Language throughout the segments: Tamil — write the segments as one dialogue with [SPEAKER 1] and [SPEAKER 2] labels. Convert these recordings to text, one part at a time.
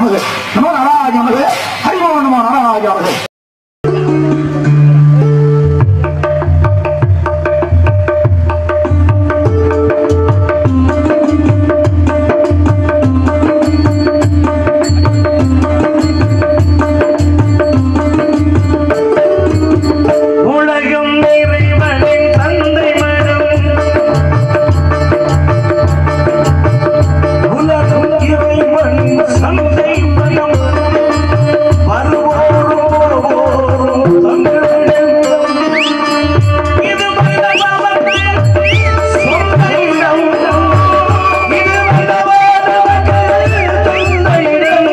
[SPEAKER 1] நமது நம நாராஜ நமது ஹரிமோ நம நாராஜ நமது
[SPEAKER 2] உலகம் இறைவனின் தந்தை மனம் உலகம் இறைவனின் சந்தை மனம் வருவோரும் போவோரும் தங்களிடம் இது வல்லவர்கள் சொந்த இடம் இது வல்லவர்கள் சொந்த இடம்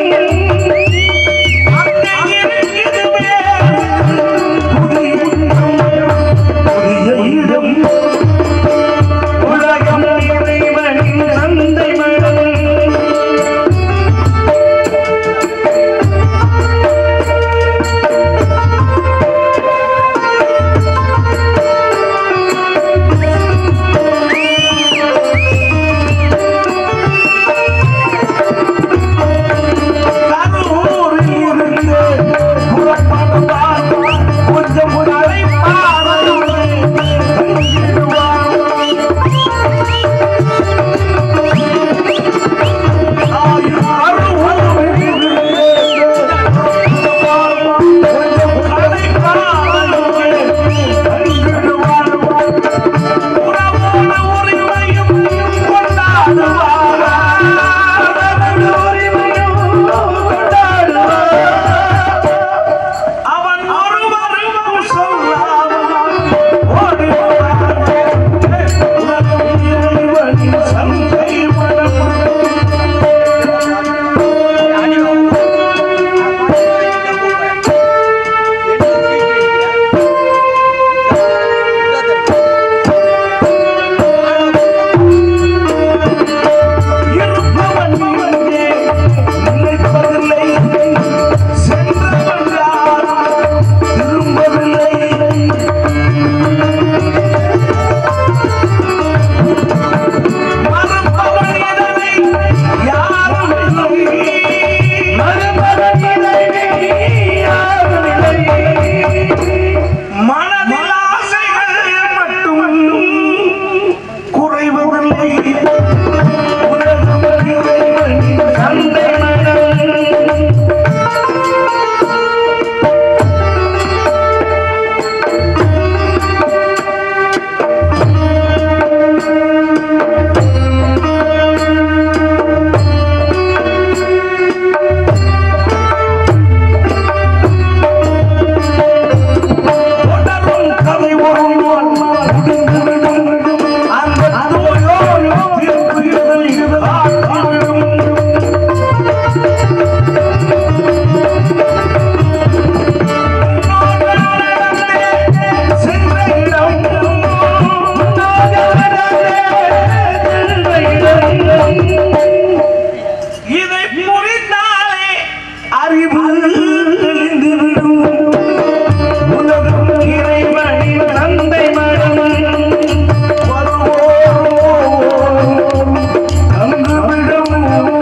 [SPEAKER 2] அங்கே இருக்குதுவே உலகம் இறைவனின் சந்தை மடம் கரூரில் இருந்து புறப்படுவார் கொஞ்சம் அவன் ஒருவரும் சொல்லாமல் ஓடி உலகம் இறைவனின் சந்தை மனம் இருப்பவன் இங்கே நினைப்பதில்லை சென்றவன் யாரும் திரும்பவில்லை மறுப்பவன் இதனை யாரும் இல்லை மறுப்பவன் இதனை யாரும் இல்லை மனதில் ஆசைகள் மட்டும் குறைவதில்லை உலகம் இறைவனின் சந்தை மனம் தொடரும் கதை ஒரு நாள் முடிந்துவிடும். அந்த நோயோ தீர்ப்பு இதில் இதுதாகிவிடும். சென்ற இடம் இதை புரிந்தாலே அறிவு தெளிந்துவிடும் உலகம் இறைவனின் தந்தை மனம் வருவோம் தங்குவிடும்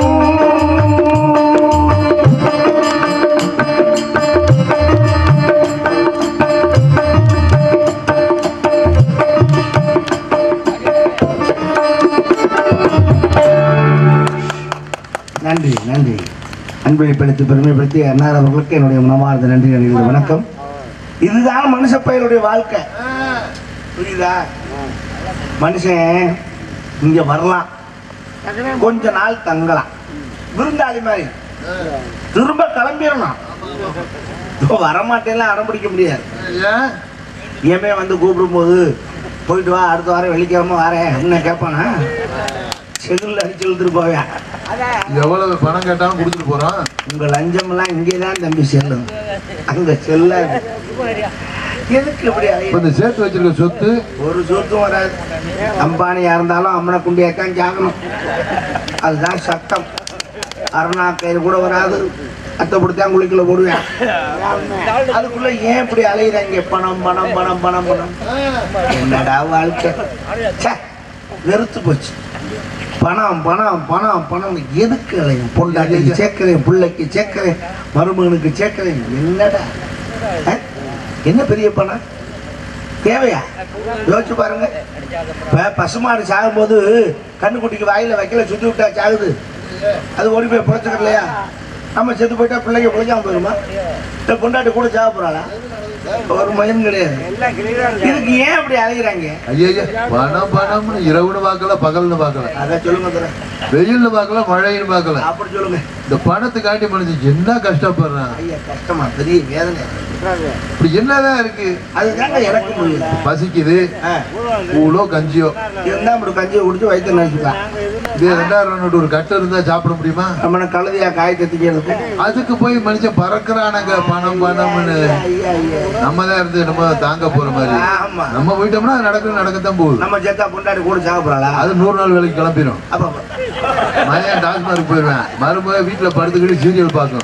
[SPEAKER 3] நன்றி நன்றி அன்பளிப்படுத்தி பெருமைப்படுத்தி அன்னார் அவர்களுக்கு என்னுடைய மனமார்ந்த நன்றி நன்றி வணக்கம் இதுதான் மனுஷ பையனுடைய வாழ்க்கை புரியுதா மனுஷன் இங்க வரலாம் கொஞ்ச நாள் தங்கலாம் விருந்தாளி மாதிரி திரும்ப கிளம்பிடணும் இப்போ வரமாட்டேன்லாம் அடம் பிடிக்க முடியாது ஏமே வந்து கூப்பிடும்போது போயிட்டு வா அடுத்த வாரம் வெள்ளிக்கிழமை வரேன் என்ன கேட்பானா செகுல்ல அடிச்சு இழுத்துட்டு போவேன்
[SPEAKER 4] எவ்வளவு பணம் கேட்டாலும் கொடுத்துட்டு போறான்
[SPEAKER 3] உங்க லஞ்சம்லாம் இங்கே தான் தம்பி செல்லும் அங்க செல்லாது எதுக்கு இப்படி
[SPEAKER 4] இப்ப
[SPEAKER 3] அலையுது?
[SPEAKER 4] இந்த சேர்த்து வச்சிருக்க சொத்து
[SPEAKER 3] ஒரு சொத்தும் வராது அம்பானியா இருந்தாலும் அம்மனை குண்டியாத்தான் ஜாகணும் அதுதான் சட்டம் அருணா கயிறு கூட வராது அத்தைப்படுத்தான் குளிக்கல போடுவேன் அதுக்குள்ள ஏன் இப்படி அலையுறாங்க பணம் பணம் பணம் பணம் பணம் என்னடா வாழ்க்கை ச்சே, வெறுத்து போச்சு பணம் பணம் பணம் பணம் எதுக்கு அலையும் பொண்டாட்டிக்கு சேர்க்கிறேன் பிள்ளைக்கு சேர்க்கிறேன் மருமகனுக்கு சேர்க்கிறேன் என்னடா ஆ? என்ன பெரிய பணம் தேவையா யோசிச்சு பாருங்க இப்ப பசுமாடு சாகும்போது கண்ணுக்குட்டிக்கு வாயில வைக்கல சுத்தி விட்டா சாகுது அது ஓடி போய் பிழைச்சுக்க இல்லையா நம்ம செத்து போயிட்டா பிள்ளைங்க பிழைக்காம போயிருமா இந்த பொண்டாட்டி கூட சாக போறாளா ஒரு மயம் கிடையாது இதுக்கு ஏன் அப்படி அலைகிறாங்க
[SPEAKER 4] ஐயா பணம் பணம்னு இரவுன்னு பார்க்கல பகல்னு பார்க்கல
[SPEAKER 3] அதான் சொல்லுங்க தர.
[SPEAKER 4] வெயில்னு பார்க்கல மழைன்னு பார்க்கல
[SPEAKER 3] அப்படி சொல்லுங்க
[SPEAKER 4] இந்த பணத்துக்காண்டி மனுஷன் என்ன கஷ்டப்படுறான்
[SPEAKER 3] ஐயா கஷ்டமா பெரிய வேதனை
[SPEAKER 4] இப்படி என்னதான் இருக்கு
[SPEAKER 3] அதுதாங்க எனக்கு முடியல
[SPEAKER 4] பசிக்குது
[SPEAKER 3] ஆ,
[SPEAKER 4] கூழோ கஞ்சியோ
[SPEAKER 3] இருந்தா அப்படி கஞ்சியை குடிச்சு வயிற்று நினைச்சுக்கலாம்
[SPEAKER 4] இதே ரெண்டாயிரம் நோட்டு ஒரு கட்டு இருந்தா சாப்பிட முடியுமா
[SPEAKER 3] நம்ம கழுதியா காய் கத்திக்கிறதுக்கு
[SPEAKER 4] அதுக்கு போய் மனுஷன் பறக்குறானுங்க பணம் பணம்னு
[SPEAKER 3] ஐயா ஐயா
[SPEAKER 4] நம்ம தான் இருந்து நம்ம தாங்க போற மாதிரி
[SPEAKER 3] ஆமா
[SPEAKER 4] நம்ம போயிட்டோம்னா அது நடக்க நடக்கத்தான் போகுது
[SPEAKER 3] நம்ம செத்தா பொண்டாட்டி கூட சாக போறாளா
[SPEAKER 4] அது நூறு நாள் வேலைக்கு கிளம்பிடும்
[SPEAKER 3] அப்ப
[SPEAKER 4] மதியம் டாஸ்மார்க் போயிடுவேன் மறுபடியும் வீட்டுல படுத்துக்கிட்டு சீரியல் பார்க்கும்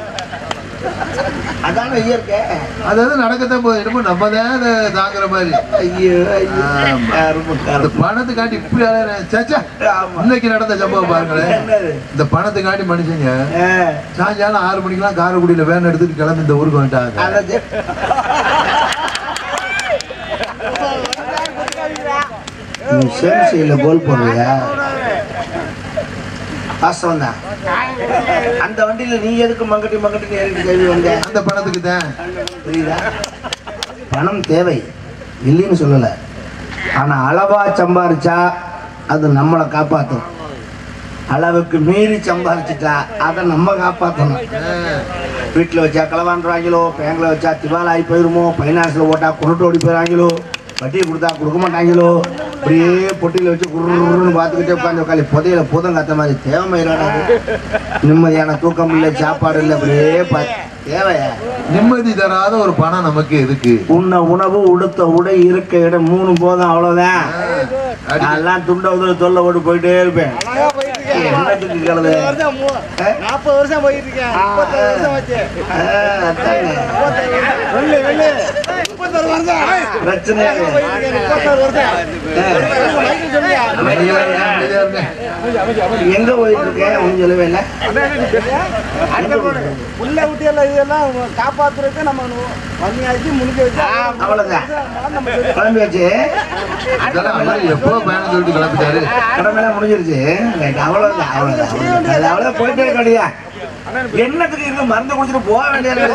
[SPEAKER 3] அதான இயற்கை
[SPEAKER 4] அதாவது நடக்கத்தான் போகுது என்னமோ நம்ம தான் அதை தாங்குற மாதிரி
[SPEAKER 3] ஐயோ ஐயோ
[SPEAKER 4] ஆமா.
[SPEAKER 3] கரும்பு,
[SPEAKER 4] இந்த
[SPEAKER 3] கரும்பு.
[SPEAKER 4] பணத்துக்காண்டி இப்படி அலையறேன். சேச்சே,
[SPEAKER 3] ஆமா.
[SPEAKER 4] இன்னைக்கு நடந்த சம்பவம் பாருங்களேன்
[SPEAKER 3] என்னது?
[SPEAKER 4] இந்த பணத்துக்காண்டி மனுஷங்க
[SPEAKER 3] ஆ,
[SPEAKER 4] சாயங்காலம் ஆறு மணிக்கெல்லாம் காரைக்குடியில வேன் எடுத்துட்டு கிளம்பி இந்த ஊருக்கு வந்துட்டாங்க
[SPEAKER 3] அதான் நீ சேமிசையில் கோல் போடுறியா வாஸ்தவம் தான் அந்த வண்டியில நீ எதுக்கு மங்கட்டி மங்கட்டி ஏறிட்டு கேள்வி வந்த
[SPEAKER 4] அந்த பணத்துக்கு தான்
[SPEAKER 3] புரியுதா பணம் தேவை இல்லைன்னு சொல்லலை ஆனா அளவா சம்பாரிச்சா அது நம்மளை காப்பாற்றும் அளவுக்கு மீறி சம்பாரிச்சிட்டா அதை நம்ம காப்பாற்றணும் வீட்டில் வச்சா களவாண்டுறாங்களோ பேங்கில் வச்சா திவால் ஆகி போயிருமோ ஃபைனான்ஸில் போட்டா கொண்டுட்டு ஓடி போயிறாங்களோ வட்டியை கொடுத்தா கொடுக்க மாட்டாங்களோ அப்படியே பொட்டியில் வச்சு குருன்னு பார்த்துக்கிட்டே உட்காந்து உட்காந்து புதையில புதம் காத்த மாதிரி தேவைமையிறாடா நிம்மதியான தூக்கம் இல்லை சாப்பாடு இல்லை அப்படியே பா தேவையா
[SPEAKER 4] நிம்மதி தராத ஒரு பணம் நமக்கு எதுக்கு
[SPEAKER 3] உண்ண உணவு உடுத்த உடை இருக்க இடம் மூணு போதும் அவ்வளவுதான்
[SPEAKER 4] அடி-
[SPEAKER 3] எல்லாம் துண்ட உதவி தொல்லை ஓடி போயிட்டே இருப்பேன் என்னத்துக்கு கலது
[SPEAKER 5] நாற்பது வருஷம் போயிட்டு இருக்கேன் முப்பத்தொரு வருஷம் வச்சு வெள்ளு வெள்ளு முப்பத்தொரு வருஷம்
[SPEAKER 3] பிரச்சனை
[SPEAKER 5] போயிட்டு இருக்கேன் முப்பத்தொரு வருஷம் மைக்கிள் சொல்லியா
[SPEAKER 4] அமைதியா இருங்க, அமைதியா இருங்க.
[SPEAKER 3] எங்க போயிட்டு இருக்கேன் ஒன்றும் சொல்லவே இல்லை
[SPEAKER 5] உள்ள விட்டு எல்லாம் இதெல்லாம் காப்பாத்துறதுக்கு நம்ம வன்னியாச்சு முடிஞ்சு வச்சு
[SPEAKER 3] அவ்வளவுதான்
[SPEAKER 5] நம்ம சொல்லி-
[SPEAKER 3] கிளம்பியாச்சு
[SPEAKER 4] இதெல்லாம் அவரு எப்போ பயணம் சொல்லிட்டு கிளம்பிட்டாரு
[SPEAKER 3] கடமையெல்லாம் முடிஞ்சிருச்சு ரைட், அவ்வளவுதான் அவ்வளவுதான் அவ்வளவுதான். அது அவ்வளவுதான் போயிட்டே இருக்க வேண்டியதா என்னத்துக்கு இருந்து மருந்து குடிச்சிட்டு போக வேண்டியது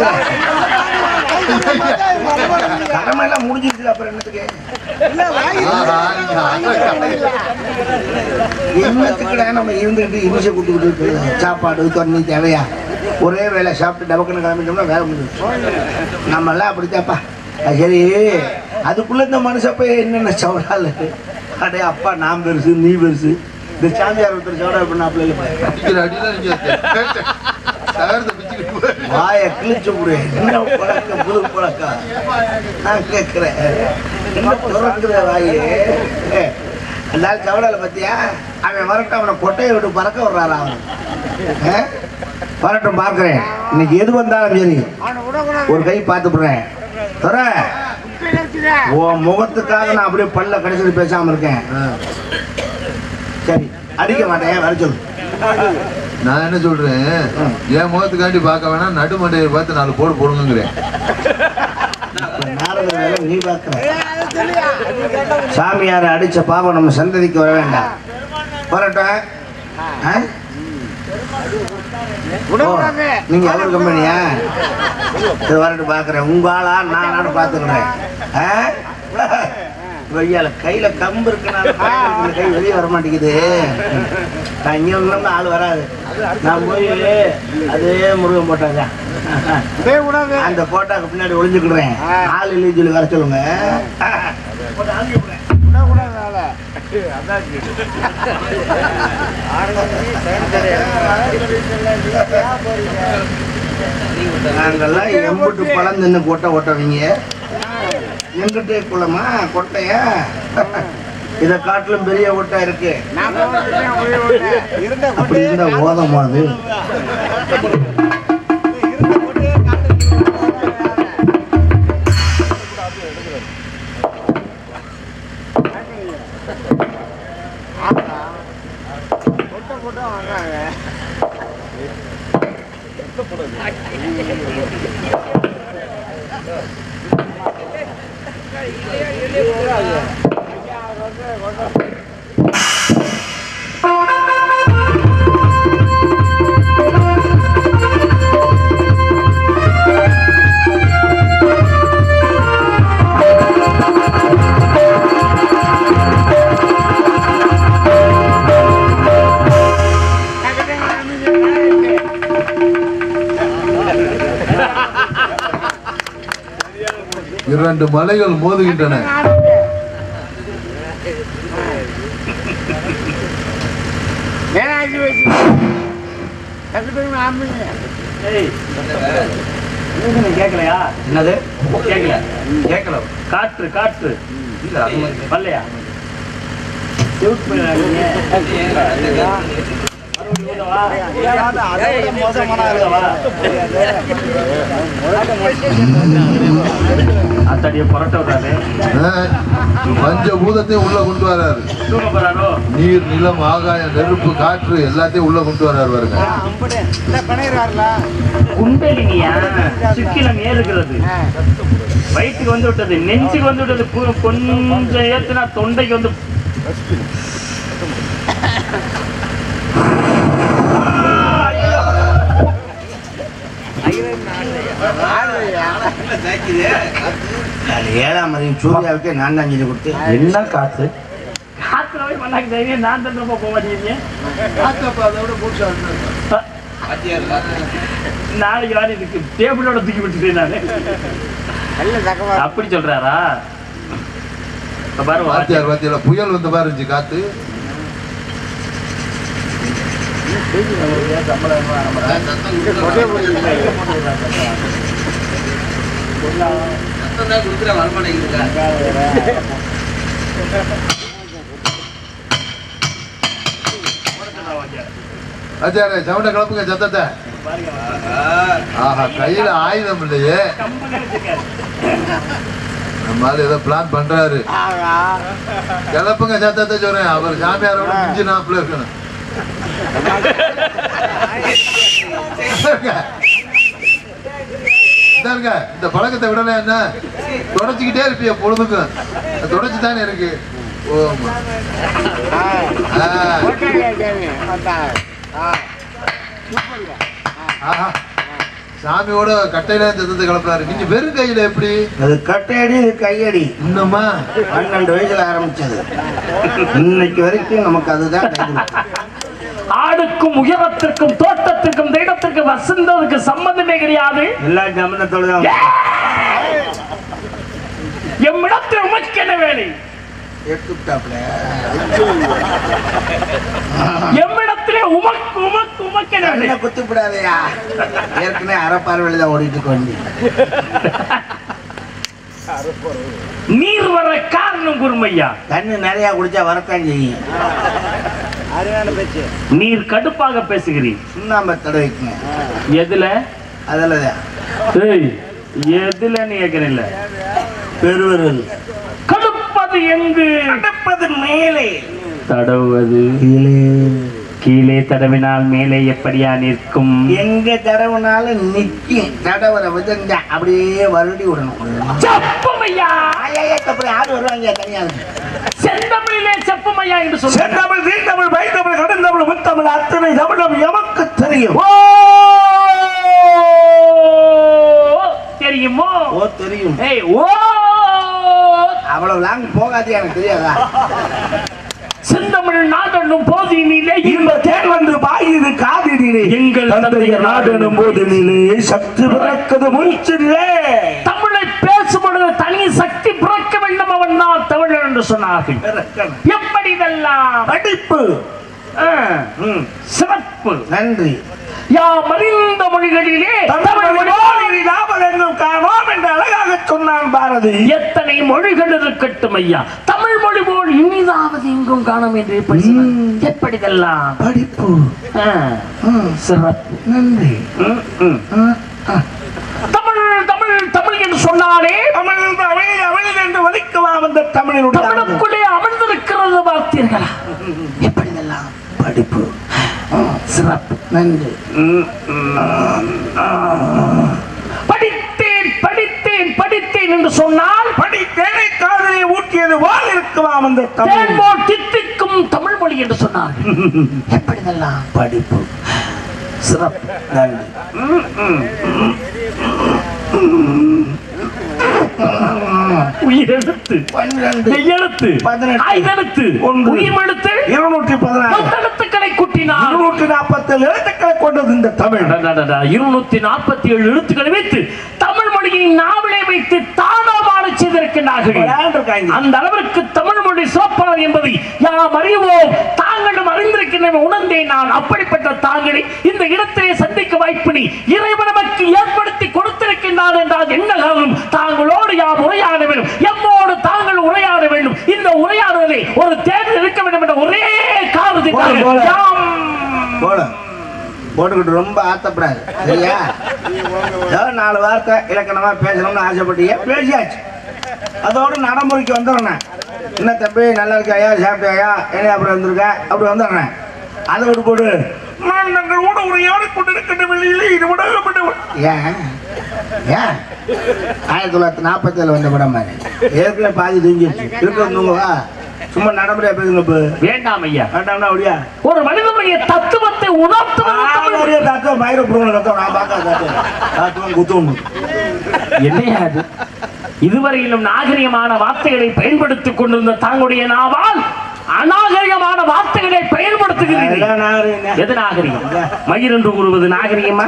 [SPEAKER 3] கடமை எல்லாம் முடிஞ்சிருச்சு அப்புறம் என்னத்துக்கு
[SPEAKER 5] இல்ல வாங்கி
[SPEAKER 4] ஆஹா, இங்க
[SPEAKER 3] என்னத்துக்குடா நம்ம இருந்துகிட்டு இனிஷை கொடுத்துக்கிட்டு இருக்கிறது சாப்பாடு தண்ணி தேவையா ஒரே வேலை சாப்பிட்டு டபக்குன்னு கிளம்பிட்டோம்னா வேலை முடிஞ்சிருச்சு நம்ம எல்லாம் அப்படித்தாப்பா அது சரி அதுக்குள்ள இந்த மனுஷ போய் என்னென்ன சவடால் அடே அப்பா நான் பெருசு நீ பெருசு இந்த சாமியார் ஒருத்தர் சவடா பண்ணாப்புல இல்லை
[SPEAKER 4] அடிக்கிற அடியில நீங்க தகர்த்து பிச்சுக்கிட்டு போய்
[SPEAKER 3] வாயை கிழிச்சு விடு என்ன பழக்கம் புது பழக்கம் நான் கேட்கிறேன் என்ன திறக்கிற வாயு அந்த ஆள் சவடால பத்தியா அவன் வரட்டும் அவனை கொட்டையை விட்டு பறக்க விடுறாரா அவன் ஆ? வரட்டும் பார்க்கிறேன் இன்னைக்கு எது வந்தாலும் சரி ஒரு கை பார்த்துப்படுறேன் தர உன் முகத்துக்காக நான் அப்படியே பல்ல கடைசியில் பேசாம இருக்கேன் சரி அடிக்க மாட்டேன் வர சொல்லு
[SPEAKER 4] நான் என்ன சொல்றேன் என் முகத்துக்காண்டி பார்க்க வேணாம் நடுமண்டையை பார்த்து நாலு போடு போடுங்கிறேன்
[SPEAKER 3] இப்ப நாரத வேலை நீ பார்க்கிற சாமியாரை அடிச்ச பாவம் நம்ம சந்ததிக்கு வர வேண்டாம் வரட்டும் ஆ? ஓ, நீங்க அவர் கம்பெனியா சரி வரட்டும் பாக்குறேன் உங்க ஆளா நான் நானும் பாத்துக்கிறேன் ஆ? ஐயால கையில கம்பு இருக்குனால இந்த கை வெளியே வர மாட்டேங்குது நான் இங்க வந்தோம்னா ஆள் வராது நான் போய் அதே முருகன் போட்டாங்க
[SPEAKER 5] இதே உணவு
[SPEAKER 3] அந்த போட்டாக்கு பின்னாடி ஒளிஞ்சுக்கிடுறேன் ஆள் இல்லைன்னு சொல்லி வர சொல்லுங்க போட்டு ஆங்கி விடுறேன்.
[SPEAKER 5] உணவு உணவுனால
[SPEAKER 3] நாங்கெல்லாம் எம்புட்டு பழம் தின்னு கொட்டை ஓட்டவீங்க எங்கிட்டே குளமா கொட்டையா இதை காட்டிலும் பெரிய ஓட்டா இருக்கு
[SPEAKER 5] நான் இருந்த
[SPEAKER 3] அப்படி இருந்தா ஓதமா அது
[SPEAKER 5] இருந்த போட்டு
[SPEAKER 4] இரண்டு மலைகள் மோதுகின்றன
[SPEAKER 5] ஏனாக்கி வச்சு டக்கு ஆம்பிங்க
[SPEAKER 2] கேட்கலையா
[SPEAKER 3] என்னது
[SPEAKER 2] கேட்கல
[SPEAKER 3] கேட்கல
[SPEAKER 2] காற்று காற்று
[SPEAKER 3] இல்ல அது மாதிரி
[SPEAKER 2] வரலையா Shoot பண்ணிடாதீங்க. மறுபடியும் ஊதவா?
[SPEAKER 5] மோசமான
[SPEAKER 2] ஊதவா? அத்தடியை புரட்ட விடாது
[SPEAKER 4] ஆ, பஞ்ச பூதத்தையும் உள்ள கொண்டு வராரு
[SPEAKER 2] தூங்க போறாரோ
[SPEAKER 4] நீர் நிலம் ஆகாயம் நெருப்பு காற்று எல்லாத்தையும் உள்ள கொண்டு வராரு பாருங்க
[SPEAKER 5] அம்படே இல்ல பண்ணிடுறாருல
[SPEAKER 2] குண்டலினியா சுக்கிலம் ஏறுகிறது வயிற்றுக்கு வந்து விட்டது நெஞ்சுக்கு வந்து விட்டது கு- கொஞ்சம் ஏத்துனா தொண்டைக்கு வந்து
[SPEAKER 3] அது ஏழாம் அறிவு சூர்யாவுக்கு நான் தான் சொல்லி கொடுத்து
[SPEAKER 2] என்ன காத்து காத்துல போய் பண்ணாக்கு தைரியம் நான் தான் ரொம்ப போக மாட்டேங்கிறீங்க நாளைக்கு வாடி இதுக்கு டேபிளோட தூக்கி விட்டுட்டேன் நானு
[SPEAKER 5] நல்ல தக்கமா
[SPEAKER 2] அப்படி சொல்றாரா இப்ப பாரு
[SPEAKER 4] வாத்தியார் வாத்தியார் புயல் வந்த மாதிரி இருந்துச்சு காத்து வாத்தியாரே சவுண்ட கிளப்புங்க சத்தத்தை ஆஹா கையில ஆயுதம் இல்லையே நம்ம ஆளு ஏதோ பிளான் பண்றாரு கிளப்புங்க சத்தத்தை சொல்றேன் அவர் சாமியாரோட மிஞ்சி நாப்புல இருக்கணும் இந்தாருங்க, இந்த பழக்கத்தை விடல என்ன தொடச்சிக்கிட்டே இருப்பிய பொழுதுக்கும் தொடச்சு தானே இருக்கு ஓமா ஆ. ஆஹா. சாமியோட கட்டையில சத்தத்தை கிளப்புறாரு நீங்க வெறும் கையில எப்படி
[SPEAKER 3] அது கட்டையடி இது கையடி
[SPEAKER 4] இன்னுமா
[SPEAKER 3] பன்னெண்டு வயசுல ஆரம்பிச்சது இன்னைக்கு வரைக்கும் நமக்கு அதுதான் கை கொடுக்கும்.
[SPEAKER 2] ஆடுக்கும் உயரத்திற்கும் தோட்டத்திற்கும் இந்த இடத்திற்கு வசந்ததுக்கு சம்பந்தமே கிடையாது
[SPEAKER 3] எல்லா கவனத்தோட தான்
[SPEAKER 2] எம்மிடத்தில் உமக்கு என்ன வேலை
[SPEAKER 3] எடுத்துட்டாப்ல
[SPEAKER 2] எம்மிடத்திலே உமக்கு உமக்கு உமக்கு என்ன வேலை
[SPEAKER 3] கண்ணை குத்தி விடாதயா ஏற்கனவே அறப்பார்வையில் தான் ஓடிட்டு கொண்டு
[SPEAKER 2] நீர் வர காரணம் குருமையா
[SPEAKER 3] தண்ணி நிறைய குடிச்சா வரத்தான் செய்யும்
[SPEAKER 5] அருமையான பேச்சு
[SPEAKER 2] நீர் கடுப்பாக பேசுகிறீர்
[SPEAKER 3] சுண்ணாம்பை தடவைக்குங்க
[SPEAKER 2] எதுல
[SPEAKER 3] அதில் தான்
[SPEAKER 2] ஏய், எதுலன்னு கேக்குறேன்ல
[SPEAKER 3] பெருவர்கள்
[SPEAKER 2] கடுப்பது எங்கு
[SPEAKER 3] நடப்பது மேலே
[SPEAKER 2] தடவுவது கீழே தடவினால் மேலே எப்படியா நிற்கும்
[SPEAKER 3] எங்க தடவுனாலும் நிக்கும் தடவரை விதங்க அப்படியே வருடி விடணும்
[SPEAKER 2] செப்பமையா
[SPEAKER 3] ஐயா தப்பு யாரு வருவாங்க தனியாக
[SPEAKER 2] செந்தமிழிலே செப்பமையா என்று சொல்ல
[SPEAKER 3] செந்தமிழ் தீந்தமிழ் பைந்தமிழ் கடந்தமிழ் முத்தமிழ் அத்தனை தமிழும் எமக்கு தெரியும்
[SPEAKER 2] ஓ தெரியுமோ
[SPEAKER 3] ஓ தெரியும்
[SPEAKER 2] ஏய் ஓ
[SPEAKER 3] அவ்வளவு லாங் போகாது எனக்கு தெரியாதா
[SPEAKER 2] செந்தமிழ் நாடென்னும் போதினிலே
[SPEAKER 3] இந்த தேன் வந்து பாயுது காதினிலே
[SPEAKER 2] எங்கள் தந்தையர் நாடெனும்
[SPEAKER 3] போதினிலே சக்தி பிறக்குது மூச்சிலே
[SPEAKER 2] தமிழை பேசும் பொழுது தனி சக்தி பிறக்க வேண்டும் அவன் தான் தமிழர் என்று சொன்னார்கள் எப்படி இதெல்லாம்
[SPEAKER 3] படிப்பு
[SPEAKER 2] ஆ,
[SPEAKER 3] ம்,
[SPEAKER 2] சிறப்பு
[SPEAKER 3] நன்றி
[SPEAKER 2] யாம் அறிந்த மொழிகளிலே தமிழ் மொழி
[SPEAKER 3] ஞாபகங்கள் காணோம் என்று அழகாக சொன்னான் பாரதி
[SPEAKER 2] எத்தனை மொழிகள் இருக்கட்டும் ஐயா தமிழ் மொழி போல் இனிதாவது எங்கும் காணும் என்று எப்படி சொன்னார்? எப்படி இதெல்லாம்
[SPEAKER 3] படிப்பு
[SPEAKER 2] ஆ,
[SPEAKER 3] ம்,
[SPEAKER 2] சிறப்பு
[SPEAKER 3] நன்றி
[SPEAKER 2] ம், ம்.
[SPEAKER 3] ஆ, ஆ.
[SPEAKER 2] தமிழ் தமிழ் தமிழ் என்று சொன்னாலே
[SPEAKER 3] தமிழ் தமிழ் தமிழ் என்று வலிக்கலாம் அந்த தமிழினுடைய
[SPEAKER 2] தமிழுக்குள்ளே அமர்ந்திருக்கிறது பார்த்தீர்களா எப்படி இதெல்லாம்
[SPEAKER 3] படிப்பு
[SPEAKER 2] சிறப்பு
[SPEAKER 3] நன்றி ம், ம்,
[SPEAKER 2] படித்தேன் படித்தேன் படித்தேன் என்று சொன்னால்
[SPEAKER 3] படி தேனை காதலை ஊட்டியது போல் இருக்குமாம் அந்த தமிழ்
[SPEAKER 2] தேன்போல் தித்திக்கும் தமிழ் மொழி என்று சொன்னார் எப்படி இதெல்லாம்
[SPEAKER 3] படிப்பு சிறப்பு நன்றி ம், ம்,
[SPEAKER 2] உயிரெழுத்து
[SPEAKER 3] பன்னிரண்டு
[SPEAKER 2] மெய்யெழுத்து
[SPEAKER 3] பதினெட்டு.
[SPEAKER 2] ஐதெழுத்து
[SPEAKER 3] ஒன்று.
[SPEAKER 2] உயிர்மெழுத்து
[SPEAKER 3] இருநூற்றி பதினாறு
[SPEAKER 2] பத்தெழுத்துக்களை கூட்டினார்
[SPEAKER 3] இருநூற்றி நாற்பத்தேழு எழுத்துக்களை கொண்டது இந்த தமிழ்
[SPEAKER 2] இருநூத்தி நாற்பத்தி ஏழு எழுத்துக்களை வைத்து தமிழ் மொழியை நாவலே வைத்து தானமான செய்திருக்கின்றார்கள்
[SPEAKER 3] விளையாண்டிருக்காங்க.
[SPEAKER 2] அந்த அளவிற்கு தமிழ் மொழி சிறப்பானது என்பதை யாம் அறிவோம் தாங்களும் அறிந்திருக்கின்றன உணர்ந்தேன் நான் அப்படிப்பட்ட தாங்களை இந்த இடத்திலே சந்திக்க வாய்ப்பினை இறைவன் நமக்கு ஏற்படுத்தி கொடுத்திருக்கின்றார் என்றால் என்ன காரணம் தாங்களோடு யாம் உரையாட வேண்டும் எம்மோடு தாங்கள் உரையாட வேண்டும் இந்த உரையாடுதலை ஒரு தேர்தல் இருக்க வேண்டும் என்ற ஒரே காரணத்துக்காக
[SPEAKER 3] போல, போல.
[SPEAKER 2] யாம்
[SPEAKER 3] போல போட்டுக்கிட்டு ரொம்ப ஆத்தப்படாது சரியா ஏதோ நாலு வார்த்தை இலக்கணமா பேசணும்னு ஆசைப்பட்டீங்க பேசியாச்சு அதோட நடைமுறைக்கு வந்துடுறேன் என்ன தம்பி நல்லா இருக்காயா சாப்பிட்டாயா என்ன அப்படி வந்திருக்க அப்படி வந்துடுறேன் அதை விட்டு போடு நான் நாங்கள் கூட உரையாடி கொண்டிருக்கின்ற வெளியிலே இது விடப்பட்ட ஏன் ஏன் ஆயிரத்தி தொள்ளாயிரத்தி நாற்பத்தேழு வந்த படம் மாதிரி ஏற்கனவே பாதி தூங்கிடுச்சு இருக்கிறது தூங்குவா சும்மா நடைமுறையா பேசுங்க இப்போ
[SPEAKER 2] வேண்டாம் ஐயா
[SPEAKER 3] வேண்டாம்னா அப்படியா
[SPEAKER 2] ஒரு மனிதனுடைய தத்துவத்தை உணர்த்துவது தமிழ் மொழி. என்னையா அது இதுவரையிலும் நாகரிகமான வார்த்தைகளை பயன்படுத்திக் கொண்டிருந்த தாங்களுடைய நாவால் அநாகரிகமான வார்த்தைகளை பயன்படுத்துகிறீர்கள் எது நாகரிகம் மயிர் என்று கூறுவது நாகரிகமா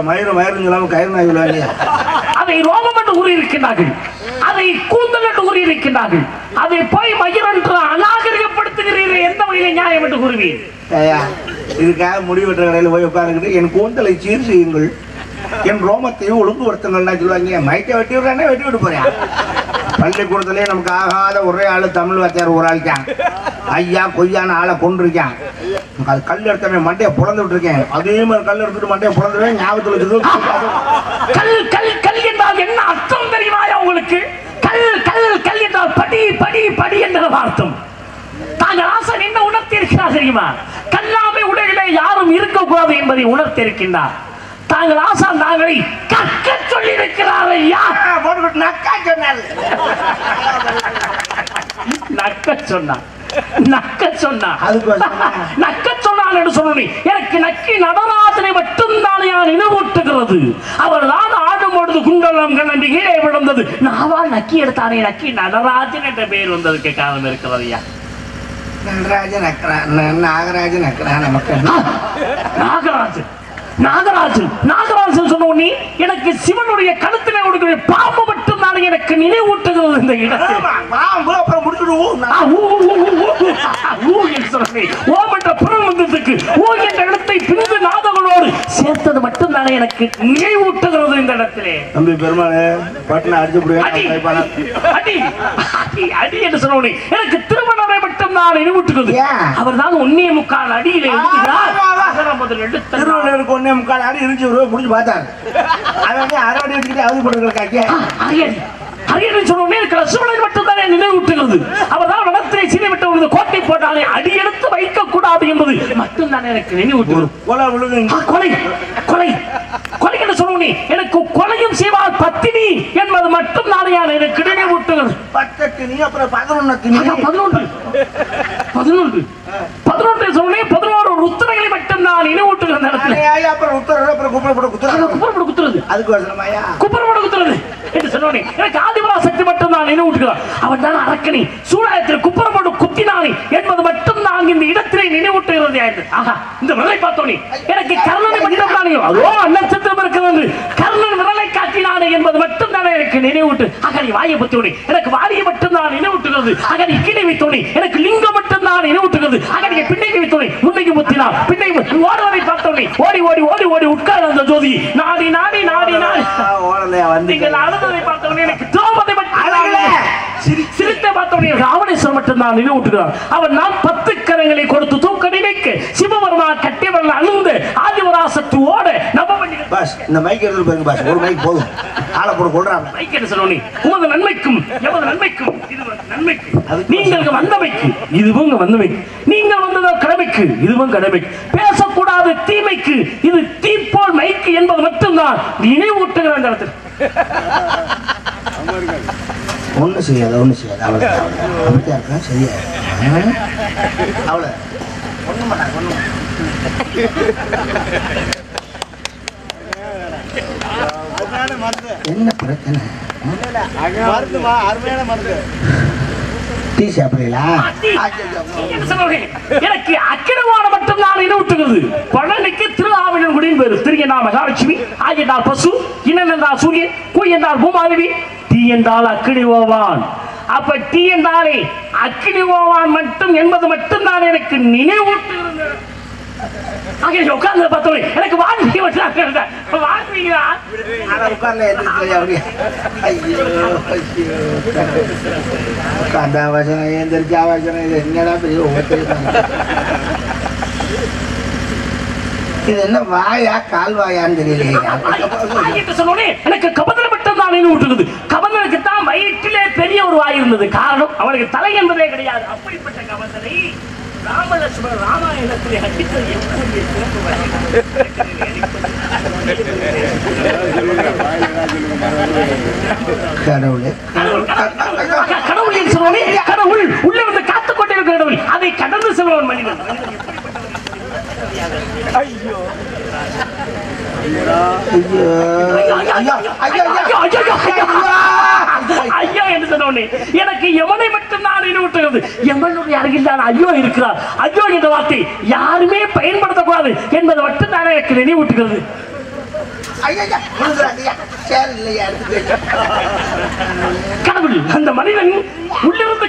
[SPEAKER 2] அதை ரோமம் என்று கூறியிருக்கிறார்கள் அதை கூந்தல் என்று கூறியிருக்கிறார்கள் அதை போய் மயிர் என்று அநாகரிகப்படுத்துகிறீர்கள் எந்த வகையில நியாயம் என்று கூறுவீர்
[SPEAKER 3] இதுக்காக முடிவெற்ற கடையில் போய் உட்கார்ந்துக்கிட்டு என் கூந்தலை சீர் செய்யுங்கள் என் ரோமத்தையும் ஒழுங்குபடுத்துங்கள்னா சொல்லுவாங்க மைக்கை வெட்டி விடுறானே வெட்டி விட்டு போறேன் பள்ளிக்கூடத்திலே நமக்கு ஆகாத ஒரே ஆளு தமிழ் வாத்தியார் ஒரு ஆள்கான் ஐயா கொய்யான்னு ஆளை கொண்டிருக்கான் அது கல் எடுத்தவன் மண்டையை புலந்து விட்டுருக்கேன் அதே மாதிரி கல் எடுத்துட்டு மண்டையை புலந்துருவேன் ஞாபகத்தில் வச்சுக்கோ
[SPEAKER 2] கல் கல் கல் என்றால் என்ன அர்த்தம் தெரியுமாயா உங்களுக்கு கல் கல் கல் என்றால் படி படி படி என்ற அர்த்தம் தாங்கள் ஆசன் என்ன உணர்த்தி இருக்கிறார் தெரியுமா கல்லாமை உலகிலே யாரும் இருக்கக்கூடாது என்பதை உணர்த்தி இருக்கின்றார் தாங்கள் ஆசான் தாங்களை கற்க சொல்லி இருக்கிறார் ஐயா
[SPEAKER 3] போட்டுக்கிட்டு நக்கா சொன்னாள்
[SPEAKER 2] நக்க சொன்னான் நக்க சொன்னான்
[SPEAKER 3] அதுக்கு வசனமா?
[SPEAKER 2] நக்க சொன்னான் என்று சொல்லணும் எனக்கு நக்கி நடராஜனை மட்டும்தான் நான் நினைவூட்டுகிறது அவர் தான் ஆடும் பொழுது குண்டலம் கண்ணி கீழே விழுந்தது நாவால் நக்கி எடுத்தானே நக்கி நடராஜன் என்ற பெயர் வந்ததுக்கு காரணம் இருக்கிறது ஐயா
[SPEAKER 3] நடராஜன் நக்கிறான் நாகராஜன் நக்கிறான் நமக்கு
[SPEAKER 2] ஆ, நாகராஜன் நாகராஜன் நாகராஜன் சொன்ன உடனே எனக்கு சிவனுடைய கழுத்திலே கொடுக்கிற பாம்பு மட்டும் தான் எனக்கு நினைவூட்டுகிறது இந்த இடத்தில்
[SPEAKER 3] ஆமா, பாவம் போல அப்புறம் முடிச்சுட்டு ஊ,
[SPEAKER 2] ஆ, ஊ, ஊ, ஊ, ஊ, ஊ, ஊ என்று சொன்னேன். ஓம் என்ற புறம் வந்ததுக்கு ஓ என்ற இடத்தை பிந்து நாதங்களோடு சேர்த்தது மட்டும்தானே எனக்கு நினைவூட்டுகிறது இந்த இடத்திலே
[SPEAKER 3] தம்பி பெருமாள் பட்டின அடிச்சு
[SPEAKER 2] அடி
[SPEAKER 3] விடுவேன்
[SPEAKER 2] அடி அடி அடி என்று சொன்னோடனே எனக்கு திருமணரை மட்டும் நான் நினைவூட்டுகிறது
[SPEAKER 3] ஏன்?
[SPEAKER 2] அவர் தான் ஒன்னே முக்கால் அடியில எழுதுகிறார்
[SPEAKER 3] ஆ, ஆ, ஆ.
[SPEAKER 2] அகர முதல் எழுத்தெல்லாம்.
[SPEAKER 3] திருவள்ளுவருக்கு ஒன்னே முக்கால் அடி இருந்துச்சு ஒரு முடிச்சு பார்த்தாரு அவன் வந்து அரை அடி வச்சுக்கிட்டு அவதி போட்டுருக்க காக்கிய
[SPEAKER 2] ஆ, அரியணை அரியணை சொன்ன உடனே எனக்கு லட்சுமணன் மட்டும்தானே நினைவூட்டுகிறது அவர் தான் வனத்திலே சீதை விட்டு ஒரு கோட்டை போட்டாலே அடி எடுத்து வைக்க கூடாது என்பது மட்டும்தானே எனக்கு நினைவூட்டுகிறது
[SPEAKER 3] கொலை விழுது
[SPEAKER 2] ஆ, கொலை கொலை கொலை என்று சொன்னோனே எனக்கு கொலையும் செய்வார் பத்தினி என்பது மட்டும் நாளையான எனக்கு நினைவூட்டுகிறது
[SPEAKER 3] பத்தத்து நீ அப்புறம் பதினொன்னு நீ
[SPEAKER 2] அதான் பதினொன்று பதினொன்று பதினொன்று சொன்னே பதினோரு ருத்தனைகளை மட்டும் நான் நினைவூட்டுகிற அந்த இடத்துல
[SPEAKER 3] ஆயா, அப்புறம் உத்தரவு அப்புறம் குப்பை போட்டு
[SPEAKER 2] அங்க
[SPEAKER 3] குத்துறாங்க
[SPEAKER 2] குப்பரப்பட குத்துறது
[SPEAKER 3] அதுக்கு வசனமாயா
[SPEAKER 2] குப்பரப்பட குத்துறது என்று சொன்னோனே எனக்கு ஆதிபரா சக்தி மட்டும் நான் நினைவூட்டுகிறார் அவன் தான் அரக்கணி சூழாயத்தில் குப்பரப்பட்டு குத்தினானே என்பது மட்டும் நான் இந்த இடத்திலே நினைவூட்டுகிறது என்று. ஆஹா இந்த விரலை பார்த்தோனே எனக்கு கர்ணனை மட்டும் தானே அதோ நட்சத்திரம் இருக்கிறது கர்ணன் விரலை காட்டினானே என்பது மட்டும் தானே எனக்கு நினைவூட்டு அகனி வாயை பத்தோனே எனக்கு வாரியை மட்டும் தான் நினைவூட்டுகிறது அகனி கீழே வைத்தோனே எனக்கு லிங்கம் மட்டும் தான் நினைவூட்டுகிறது அகனியை பின்னைக்கு வைத்தோனே முன்னைக்கு முத்தினார் பின்னை ஓடுவதை பார்த்தோனே ஓடி ஓடி ஓடி ஓடி உட்கார் அந்த ஜோதி நாடி நாடி நாடி நாடி
[SPEAKER 3] ஓடலையா வந்து
[SPEAKER 2] நீங்கள் அழுததை பார்த்தவனே எனக்கு திரௌபதி மட்டும்
[SPEAKER 3] அழகுல.
[SPEAKER 2] சிரி- சிரித்தை பார்த்தவனே எனக்கு ராவணேஸ்வரர் மட்டும் தான் நினைவூட்டுகிறார் அவன் நான் பத்து கரங்களை கொடுத்து தூக்க நினைக்க சிவபெருமா கட்டியவர்கள் அழுந்து ஆதிவராசத்து ஓட நவமணி
[SPEAKER 3] பா, பாஸ் இந்த மைக் எடுத்துட்டு போயிருங்க பாஸ் ஒரு மைக் போதும் ஆளை போட கொள்றாங்க
[SPEAKER 2] மைக் என்ன சொல்லணும் உமது நன்மைக்கும் எமது நன்மைக்கும் இது நன்மைக்கு நீங்கள் வந்தமைக்கு இதுவும் வந்தமைக்கு நீங்கள் வந்ததோ கடமைக்கு இதுவும் கடமைக்கு பேசக்கூடாது தீமைக்கு இது தீப்போல் மைக்கு என்பது மட்டும்தான் நினைவூட்டுகிற அந்த இடத்தில்
[SPEAKER 3] ஒன்றும் செய்யாத ஒன்றும் செய்யாத அவ்வளோ அப்படித்தான் இருக்கேன் சரியா அவ்வளோ ஒன்றும் மாட்டாங்க ஒன்றும்
[SPEAKER 5] அருமையான மருந்து
[SPEAKER 3] என்ன பிரச்சனை
[SPEAKER 5] மருந்துமா அருமையான மருந்து
[SPEAKER 3] டீ சாப்பிடுறீங்களா
[SPEAKER 2] என்ன சொல்றது? எனக்கு அக்கிரமான மட்டும் நான் நினைவூட்டுகிறது பழனிக்கு திருஆவினன் குடியின் பேரு திரு என்றால் மகாலட்சுமி ஆ என்றால் பசு இனன் என்றால் சூரியன் கூ என்றால் பூமாதேவி தீ என்றால் அக்கினி ஓவான் அப்ப டீ என்றாலே அக்கினி ஓவான் மட்டும் என்பது மட்டும் தான் எனக்கு நினைவூட்டுகிறது ஆக உட்கார்ந்து பார்த்தோம் எனக்கு வாழ்க்கை வச்சாங்க வாழ்க்கைங்களா
[SPEAKER 3] ஆனா உட்கார்ல எந்திரிக்கலையா அப்படியே ஐயோ ஐயோ உட்காந்தா வசனம் எந்திரிச்சா வசனம் இது என்னடா பெரிய ஒவ்வொருத்தரும் இது என்ன வாயா கால் வாயான்னு தெரியலையே
[SPEAKER 2] என்று சொன்னோடனே எனக்கு கபந்தனை மட்டும் தான் நினைவூட்டுகிறது கபந்தனுக்கு தான் வயிற்றிலே பெரிய ஒரு வாய் இருந்தது காரணம் அவனுக்கு தலை என்பதே கிடையாது அப்படிப்பட்ட கபந்தனை ராமலட்சுமண ராமாயணத்திலே அடித்தது எப்படி சிறப்பு
[SPEAKER 3] கடவுளே
[SPEAKER 2] க- கடவுள் என்று சொன்னோடனே கடவுள் உள்ளே வந்து காத்துக் கொண்டிருக்கிற கடவுள் அதை கடந்து செல்வன் மனிதன்
[SPEAKER 3] ஐயோ ஐயோ ஐயோ ஐயோ
[SPEAKER 2] ஐயோ, ஐயோ, ஐயோ, ஐயோ. ஐயோ என்று சொன்னோடனே எனக்கு எவனை மட்டும் நான் நினைவூட்டுகிறது எவனுடைய அருகில் தான் ஐயோ இருக்கிறார் ஐயோ என்ற வார்த்தை யாருமே பயன்படுத்தக்கூடாது என்பதை மட்டும் தான் எனக்கு நினைவூட்டுகிறது
[SPEAKER 3] ஐயா விழுந்துறாங்கய்யா சேர் இல்லையா எடுத்து
[SPEAKER 2] கடவுள் அந்த மனிதன் உள்ளிருந்து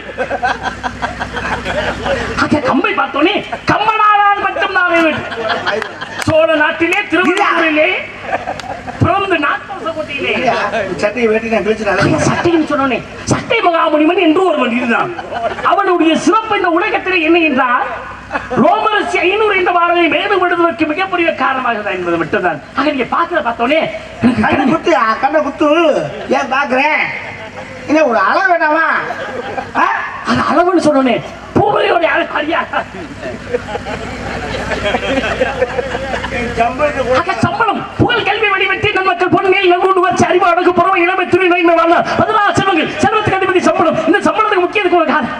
[SPEAKER 2] அந்த கம்பை பார்த்தோனே கம்பனானால் மட்டும் நான் நினைவு- சோழ நாட்டிலே திருவள்ளூரிலே பிறந்து நாட்டரசகுட்டியிலே
[SPEAKER 3] சட்டையை வெட்டி நான் கிழிச்சு
[SPEAKER 2] சட்டைன்னு சொன்னோனே சட்டை மகாமுனிவன் என்று ஒருவன் இருந்தான் அவனுடைய சிறப்பு இந்த உலகத்திலே என்ன என்றால் ரோமரசி ஐநூறு என்ற வாரத்தை மேலும் விடுவதற்கு மிகப்பெரிய காரணமாக தான் என்பது மட்டும்தான் ஆக நீங்க பாக்குற பார்த்தோனே எனக்கு
[SPEAKER 3] கண்ணை
[SPEAKER 2] கண்ணு-
[SPEAKER 3] குத்து கண்ணை குத்து ஏன் பாக்குறேன் என்ன ஒரு அளவு வேணாமா ஆ?
[SPEAKER 2] அது அளவுன்னு சொன்னோனே பூமியோட அறியா ஆக சம்பளம் புகழ் கல்வி வடிவெட்டி நன்மக்கள் பொன்னில் நல்கொண்டு வச்சு அறிவு அடங்கு புறவை இளமை துணி நோய்மை வாழ்ந்த பதினாறு செல்வங்கள் செல்வத்துக்கு அதிபதி சம்பளம் இந்த சம்பளத்துக்கு முக்கியத்துக்கு ஒரு காரணம்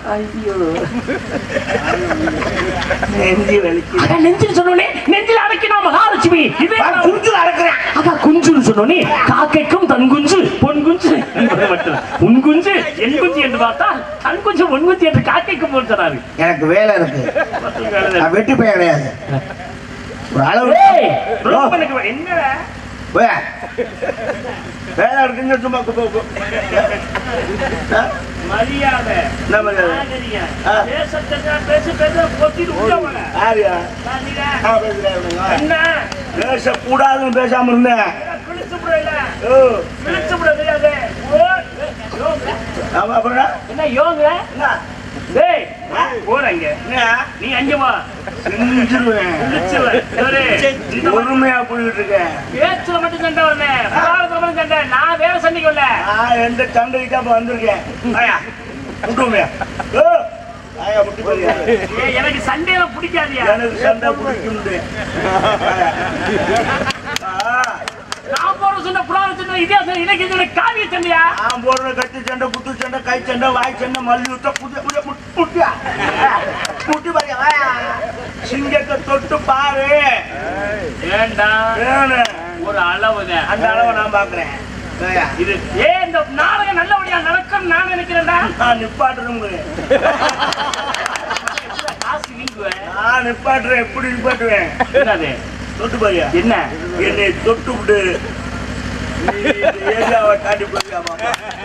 [SPEAKER 3] நெஞ்சு வலிக்கு
[SPEAKER 2] அதான் நெஞ்சில் சொன்னோனே நெஞ்சில் அடக்கினா மகாலட்சுமி இதே
[SPEAKER 3] நான் குஞ்சு அடக்குறேன்
[SPEAKER 2] அதான் குஞ்சுன்னு சொன்னோனே காக்கைக்கும் தன் குஞ்சு பொன் குஞ்சு என்பது மட்டும் உன் குஞ்சு என் குஞ்சு என்று பார்த்தால் தன் குஞ்சு பொன் குஞ்சு என்று காக்கைக்கும் போல் சொன்னாரு
[SPEAKER 3] எனக்கு வேலை இருக்கு நான் வெட்டி போய் கிடையாது ஒரு அளவு
[SPEAKER 2] ஏய், ரொம்ப எனக்கு என்ன
[SPEAKER 3] வே. வேலை இருக்குன்னு சும்மா கு- கு- கு- ஆ?
[SPEAKER 2] மரியாதை
[SPEAKER 3] என்ன மரியாதை?
[SPEAKER 2] நாகரிகம்.
[SPEAKER 3] ஆ.
[SPEAKER 2] பேச தெரிஞ்சா பேச தெரிஞ்சா பொத்திட்டு உள்ள போங்க.
[SPEAKER 3] யாருயா?
[SPEAKER 2] சரிடா.
[SPEAKER 3] ஆ, பேசுறேன் இவனுங்க.
[SPEAKER 2] என்ன
[SPEAKER 3] பேசக்கூடாதுன்னு பேசாம இருந்தேன்
[SPEAKER 2] கிழிச்சு விடல
[SPEAKER 3] ஓ,
[SPEAKER 2] கிழிச்சு விட தெரியாது ஓ, யோங்க.
[SPEAKER 3] ஆமா, அப்புறம்
[SPEAKER 2] என்ன யோங்க
[SPEAKER 3] என்ன?
[SPEAKER 2] டேய் போறங்க
[SPEAKER 3] என்ன?
[SPEAKER 2] நீ அங்க வா
[SPEAKER 3] செஞ்சிருவேன்.
[SPEAKER 2] கிழிச்சுவேன். இவரு, இந்த மாதிரி
[SPEAKER 3] பொறுமையா போயிட்டு இருக்கேன்
[SPEAKER 2] பேச்சுல மட்டும் சண்டை வரல விவாதத்துல மட்டும் சண்டை நான் வேற சண்டைக்கு வரல
[SPEAKER 3] நான் எந்த சண்டைக்கு தான் இப்ப வந்திருக்கேன் ஆயா முட்டுமையா ஓ ஆயா முட்டி போறியா
[SPEAKER 2] ஏய், எனக்கு சண்டையில பிடிக்காதியா
[SPEAKER 3] எனக்கு சண்டை பிடிக்கும்னு ஆயா. ஆ,
[SPEAKER 2] நான் போற சொன்ன புராண சண்டை இதிகாசம் இலக்கிய சண்டை காவிய சண்டையா
[SPEAKER 3] நான் போடுற கத்தி சண்டை குத்து சண்டை கை சண்டை வாய் சண்டை மல்லி விட்ட புது புது முட்- முட்டியா ஆ, முட்டி பாரியா வாயா சிங்கத்தை தொட்டு பாரு
[SPEAKER 2] வேண்டாம்
[SPEAKER 3] வேணும்.
[SPEAKER 2] ஒரு அளவுதான்
[SPEAKER 3] அந்த அளவை நான் பாக்குறேன் ஆயா.
[SPEAKER 2] இது ஏ இந்த நாடகம் நல்லபடியா நடக்கும் நான் நினைக்கிறேன்டா
[SPEAKER 3] நான் நிப்பாட்டுறேன்
[SPEAKER 2] காசு வீங்குவேன்
[SPEAKER 3] நான் நிப்பாட்டுறேன் எப்படி நிப்பாட்டுவேன்
[SPEAKER 2] என்னது
[SPEAKER 3] தொட்டு பாரியா
[SPEAKER 2] என்ன
[SPEAKER 3] என்னை தொட்டு விட்டு நீ இந்த ஏரியாவை தாண்டி போயிருக்காமா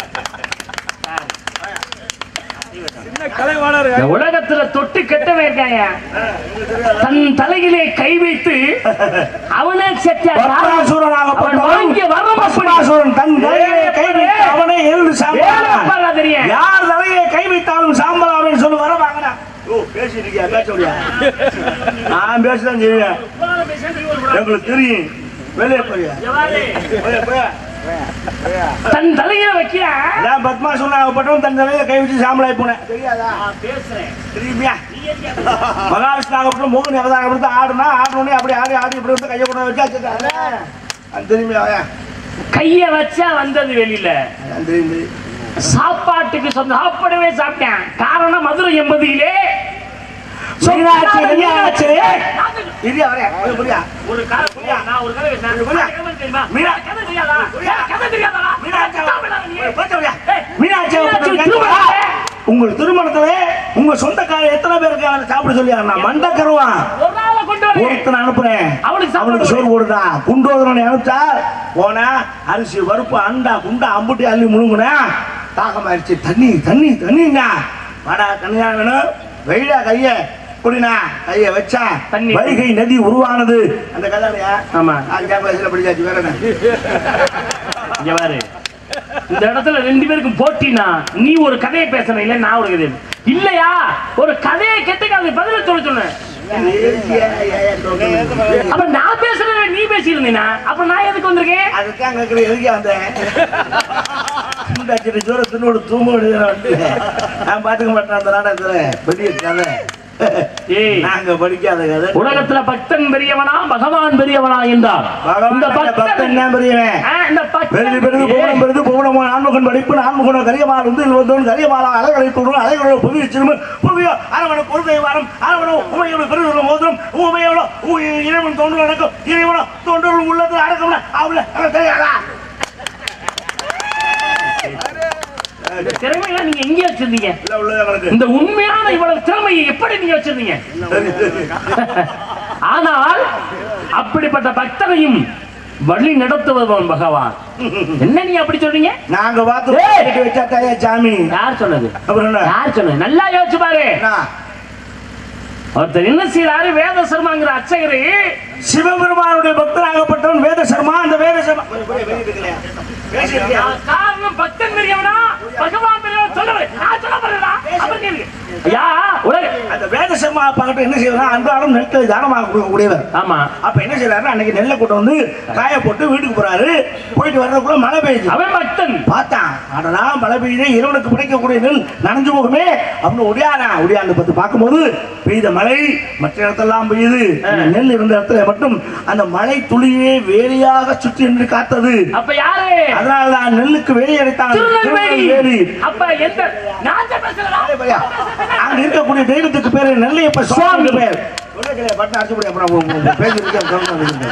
[SPEAKER 2] இந்த உலகத்துல தொட்டு கெட்டவன் இருக்காங்க தன் தலையிலே கை வைத்து அவனே செத்தார் அவன் வாங்கிய வரம் அப்படி.
[SPEAKER 3] தன் தலையிலே கை வைத்து அவனே எழுந்து
[SPEAKER 2] வேலை பாரா தெரியும்
[SPEAKER 3] யார் தலையிலே கை வைத்தாலும் சாம்பல் அவன் சொல்லி வர வாங்கினா ஓ பேசிட்டு இருக்கியா பேச முடியா நான் பேசதான் செய்வேன் எங்களுக்கு தெரியும் வெளியே போறியா
[SPEAKER 2] எவ்வாறு?
[SPEAKER 3] போயா போயா
[SPEAKER 2] தன் தலையில வைக்கிற
[SPEAKER 3] அதான் பத்மா சொன்னாகப்பட்டவன் தன் தலையில கை வச்சு சாம்பலாய் போனேன் தெரியாதா
[SPEAKER 2] நான் பேசுறேன்
[SPEAKER 3] தெரியுமியா
[SPEAKER 2] நீ எங்க பேசுற?
[SPEAKER 3] மகாவிஷ்ணு ஆகப்பட்டும் மோகன் அவதாரம் ஆடுனா ஆடணுன்னே அப்படி ஆடி ஆடி இப்படி வந்து கையை கொண்டு வச்சு வச்சுட்டாங்க அது தெரியுமியா
[SPEAKER 2] கைய வச்சா வந்தது வெளியில
[SPEAKER 3] அது தெரியும் தெரியும்.
[SPEAKER 2] சாப்பாட்டுக்கு சொந்த சாப்பிடவே சாப்பிட்டேன் காரணம் மதுரை எண்பதியிலே
[SPEAKER 3] மீனாட்சி, மீனாட்சி.
[SPEAKER 2] நான்
[SPEAKER 3] இரியா வரேன் போய் புரியா
[SPEAKER 2] ஒரு கதை புரியா? நான் ஒரு கதை பேசுறேன்.
[SPEAKER 3] புரியா?
[SPEAKER 2] அந்த கதை தெரியுமா?
[SPEAKER 3] மீனா.
[SPEAKER 2] கதை தெரியாதா? கதை தெரியாதாடா?
[SPEAKER 3] மீனாட்சி
[SPEAKER 2] தமிழா நீ?
[SPEAKER 3] போயிட்டு வரியா?
[SPEAKER 2] ஏய்,
[SPEAKER 3] மீனாட்சி
[SPEAKER 2] மீனாட்சி
[SPEAKER 3] அவர்கள்
[SPEAKER 2] திருமணம்.
[SPEAKER 3] உங்கள் திருமணத்துல உங்க சொந்தக்காரர் எத்தனை பேருக்கு அவனை சாப்பிட சொல்லி நான் மண்ட கருவான்
[SPEAKER 2] ஒரு நாளை கொண்டு வரேன்.
[SPEAKER 3] ஒருத்தனை அனுப்புறேன்
[SPEAKER 2] அவனுக்கு சாப்பாடு
[SPEAKER 3] அவனுக்கு சோறு போடுடா குண்டோதரனை அனுப்பிச்சா போனா அரிசி பருப்பு அண்டா குண்டா அம்புட்டி அள்ளி முழுங்குனா தாகமாயிருச்சு தண்ணி தண்ணி தண்ணிங்க வாடா தண்ணியா வேணும் வெயிடா கைய குடினா கைய வச்சா
[SPEAKER 2] தண்ணி.
[SPEAKER 3] வைகை நதி உருவானது அந்த கதையா
[SPEAKER 2] ஆமா.
[SPEAKER 3] அஞ்சாம் வயசுல படிச்சாச்சு வேற என்ன
[SPEAKER 2] இங்க பாரு இந்த இடத்துல ரெண்டு பேருக்கும் போட்டினா நீ ஒரு கதையை பேசணும் இல்ல நான் ஒரு கதை இல்லையா ஒரு கதையை கேட்டுக்க அதுக்கு பதில சொல்ல சொன்னேன்
[SPEAKER 3] ஏசியா, ஏயா, சொல்லுங்க.
[SPEAKER 2] அப்ப நான் பேசுறத நீ பேசியிருந்தீனா அப்ப நான் எதுக்கு வந்திருக்கேன்
[SPEAKER 3] அதுதான் கேட்குற எதுக்கே வந்தேன் முண்டாச்சிட்டு ஜோர தின்னோடு தூங்க வந்து நான் பார்த்துக்க மாட்டேன் அந்த நாடகத்துல பெரிய கதை
[SPEAKER 2] ஏய்
[SPEAKER 3] நாங்க படிக்காத கதை
[SPEAKER 2] உலகத்துல பக்தன் பெரியவனா பகவான் பெரியவனா என்றார் இந்த
[SPEAKER 3] பகவான் பக்தன்
[SPEAKER 2] பக்தன்
[SPEAKER 3] என்ன பெரியவன்
[SPEAKER 2] ஆ, இந்த
[SPEAKER 3] பெருது பெருது
[SPEAKER 2] பக்தன்
[SPEAKER 3] புவனம் பெருது புவனமோ நான்முகன் படிப்பு நான்முகனோ கரியமால் வந்து வந்தவன் கரியமாலா அலைகளை தோன்றும் அலைகளோட புவி வச்சிருமு புவியோ அரவண பொருதை வாரம் அரவணோ உமையோட பெருதொரு மோதிரம் உமையோட இறைவன் தோன்று நடக்கும் இறைவனோ தோன்று உள்ளது அடக்கம்னா அவள தெரியாதா
[SPEAKER 2] இந்த திறமையெல்லாம் நீங்க எங்க வச்சிருந்தீங்க
[SPEAKER 3] இல்ல உள்ளது எனக்கு
[SPEAKER 2] இந்த உண்மையான இவ்வளவு திறமையை எப்படி நீங்க வச்சிருந்தீங்க ஆனால் அப்படிப்பட்ட பக்தரையும் வழி நடத்துவதவன் பகவான் என்ன நீ அப்படி சொல்றீங்க
[SPEAKER 3] நாங்க பார்த்து
[SPEAKER 2] ஏய்!
[SPEAKER 3] கட்டி வச்சா தாயா சாமி
[SPEAKER 2] யார் சொன்னது
[SPEAKER 3] அப்புறம் என்ன
[SPEAKER 2] யார் சொன்னது நல்லா யோசிச்சு பாரு
[SPEAKER 3] என்ன?
[SPEAKER 2] ஒருத்தர் என்ன செய்யறாரு வேத சர்மாங்கிற அர்ச்சகரு
[SPEAKER 3] சிவபெருமானுடைய பக்தராகப்பட்டவன் வேத சர்மா அந்த வேத சர்மா பேசியிருக்கியா?
[SPEAKER 2] காரணம் பக்தன் பெரியவனா பகவான் பெரியவன் சொல்லவர் நான் சொல்ல போறேனா அப்புறம் கேளுங்க ஐயா உலக
[SPEAKER 3] அந்த வேத சர்மா பார்க்கட்டும் என்ன செய்யறான் அன்றாடம் நெற்களை தானமாக கொடுக்கக்கூடியவர்
[SPEAKER 2] ஆமா
[SPEAKER 3] அப்ப என்ன செய்யறாரு அன்னைக்கு நெல்லை கொண்டு வந்து காய போட்டு வீட்டுக்கு போறாரு போயிட்டு வர்றதுக்குள்ள மழை பெய்யுது
[SPEAKER 2] அவன் பக்தன்
[SPEAKER 3] பார்த்தான் அடடா மழை பெய்யுது இறைவனுக்கு பிடிக்கக்கூடிய நெல் நனைஞ்சு போகுமே அப்படின்னு ஒடியானா ஒடியாந்து பார்த்து பார்க்கும்போது பெய்த மழை மற்ற இடத்தெல்லாம் பெய்யுது இந்த நெல் இருந்த இடத்துல மட்டும் அந்த மழை துளியே வேலியாக சுற்றி நின்று காத்தது
[SPEAKER 2] அப்ப யாரு
[SPEAKER 3] அதனாலதான் நெல்லுக்கு வேலி அடைத்தான்
[SPEAKER 2] திருநெல்வேலி
[SPEAKER 3] வேலி
[SPEAKER 2] அப்ப எந்த நான் தான் பேசுறேன்
[SPEAKER 3] அங்க இருக்கக்கூடிய தெய்வத்துக்கு பேரு நெல்லையப்ப சுவாமி பேர் சொல்லக்கலையா பட்டு அடிச்சு போய் அப்புறம் பேசிட்டு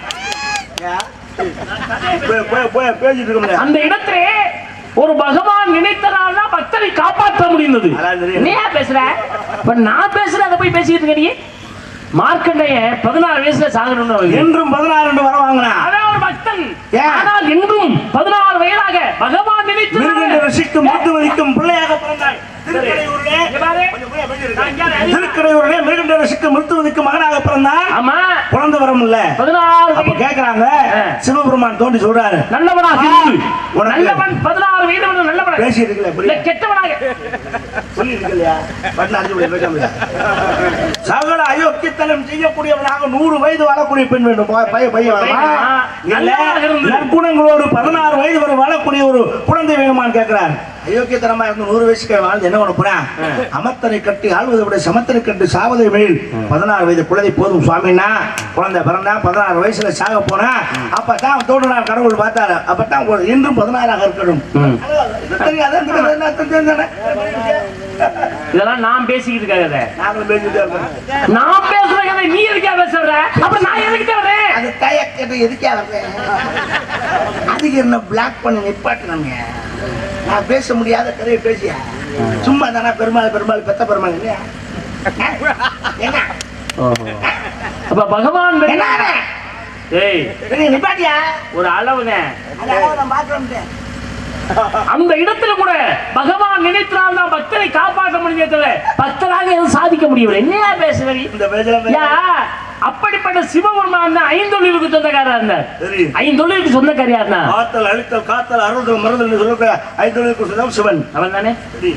[SPEAKER 3] பேசிட்டு இருக்கோம்ல
[SPEAKER 2] அந்த இடத்திலே ஒரு பகவான் நினைத்தனால் தான் பக்தரை காப்பாற்ற முடிந்தது
[SPEAKER 3] அதான் தெரியும்.
[SPEAKER 2] என்ன பேசுற இப்ப நான் பேசுறேன் அதை போய் பேசிட்டு இருக்க நீ மார்க்கண்டைய பதினாறு வயசுல சாகணும்னு வருது.
[SPEAKER 3] என்றும் பதினாறு ரெண்டு வர வாங்கினா
[SPEAKER 2] அதான் ஒரு பக்தன்
[SPEAKER 3] ஏன்?
[SPEAKER 2] ஆனால் என்றும் பதினாறு வயதாக பகவான்
[SPEAKER 3] மிருகண்ட
[SPEAKER 2] நினைத்து
[SPEAKER 3] ரசிக்கும் முத்து வலிக்கும் பிள்ளையாக பிறந்தாய் திருக்கடையூரிலே
[SPEAKER 2] இங்க பாரு.
[SPEAKER 3] கொஞ்சம் போய் பேசிட்டு
[SPEAKER 2] நான் இங்க அறிவு-
[SPEAKER 3] திருக்கடையூரிலே மிருகண்ட ரசிக்கும் முத்து வலிக்கும் மகனாக பிறந்தான்
[SPEAKER 2] ஆமா
[SPEAKER 3] குழந்தை வரம் இல்ல
[SPEAKER 2] பதினாறு
[SPEAKER 3] அப்ப
[SPEAKER 2] வயது.
[SPEAKER 3] கேக்குறாங்க
[SPEAKER 2] ஆ.
[SPEAKER 3] சிவபெருமான் தோண்டி சொல்றாரு
[SPEAKER 2] நல்லவனாக
[SPEAKER 3] ஆ,
[SPEAKER 2] இரு.
[SPEAKER 3] உனக்கு-
[SPEAKER 2] நல்லவன் பதினாறு வயது நல்லவன்
[SPEAKER 3] பேசிட்டு இருக்கல
[SPEAKER 2] இல்ல
[SPEAKER 3] புரியல
[SPEAKER 2] கெட்டவனாக
[SPEAKER 3] சொல்லிட்டு இல்லையா பட்டு அடிச்சு போய் பேசாம சகல அயோக்கியத்தனம் செய்யக்கூடியவனாக நூறு வயது வாழக்கூடிய பெண் வேண்டும் பை- பை- பையன் வேணுமா?
[SPEAKER 2] வேணுமா?
[SPEAKER 3] இல்ல
[SPEAKER 2] நல்லவனாக இருந்து.
[SPEAKER 3] நற்குணங்களோடு பதினாறு வயது வரை வாழக்கூடிய ஒரு குழந்தை வேணுமான்னு கேட்கிறார் அயோக்கியத்தனமா இருந்து நூறு வயசுக்கு வாழ்ந்து என்ன பண்ண போறான் அமர்த்தனை கட்டி ஆள்வதை விட சமத்தனை கட்டி சாவதை மேல் பதினாறு வயது குழந்தை போதும் சுவாமின்னா குழந்தை பிறந்தா பதினாறு வயசுல சாக போனா அப்பதான் தோன்றினார் கடவுள் பார்த்தாரு அப்பதான் ஒரு இன்றும் பதினாறாக இருக்கணும் இது தெரியாதா? இந்த கதை என்ன அர்த்தம் தெரிஞ்சானே?
[SPEAKER 2] இதெல்லாம் நான் பேசிக்கிட்டு இருக்காத
[SPEAKER 3] நாங்களும் பேசிட்டே இருக்கோம்
[SPEAKER 2] நான் பேசுற கதை நீ எதுக்கா பேசுற அப்ப நான் எதுக்கிட்ட வரேன்
[SPEAKER 3] அது தயக்கத்தை எதுக்கே வர்றேன் அதுக்கு என்ன பிளாக் பண்ணி நிப்பாட்டுறாங்க நான் பேச முடியாத கதையை பேசியா சும்மா தானே பெருமாள் பெருமாள் பெத்த பெருமாள் இல்லையா என்ன
[SPEAKER 2] அப்ப பகவான் பெரிய-
[SPEAKER 3] என்ன அவன்?
[SPEAKER 2] ஏய்
[SPEAKER 3] நீ நிப்பாட்டியா
[SPEAKER 2] ஒரு அளவுதான்
[SPEAKER 3] அதாவது நான் பார்க்கிறேன்
[SPEAKER 2] அந்த இடத்துல கூட பகவான் நினைத்தால் தான் பக்தரை காப்பாற்ற முடிஞ்சே தவிர பக்தராக எதுவும் சாதிக்க முடியவில்லை என்னையா பேசுற நீ?
[SPEAKER 3] இந்த பேஜல
[SPEAKER 2] யா அப்படிப்பட்ட சிவபெருமான் தான் ஐந்தொழிலுக்கு சொந்தக்காரா இருந்தார்
[SPEAKER 3] சரி
[SPEAKER 2] ஐந்தொழிலுக்கு சொந்தக்காரியா இருந்தார்
[SPEAKER 3] ஆத்தல் அழித்தல் காத்தல் அருள்தல் மருதல் சொல்லுங்க ஐந்தொழிலுக்கு சுதம் சிவன்
[SPEAKER 2] அவன் தானே
[SPEAKER 3] சரி.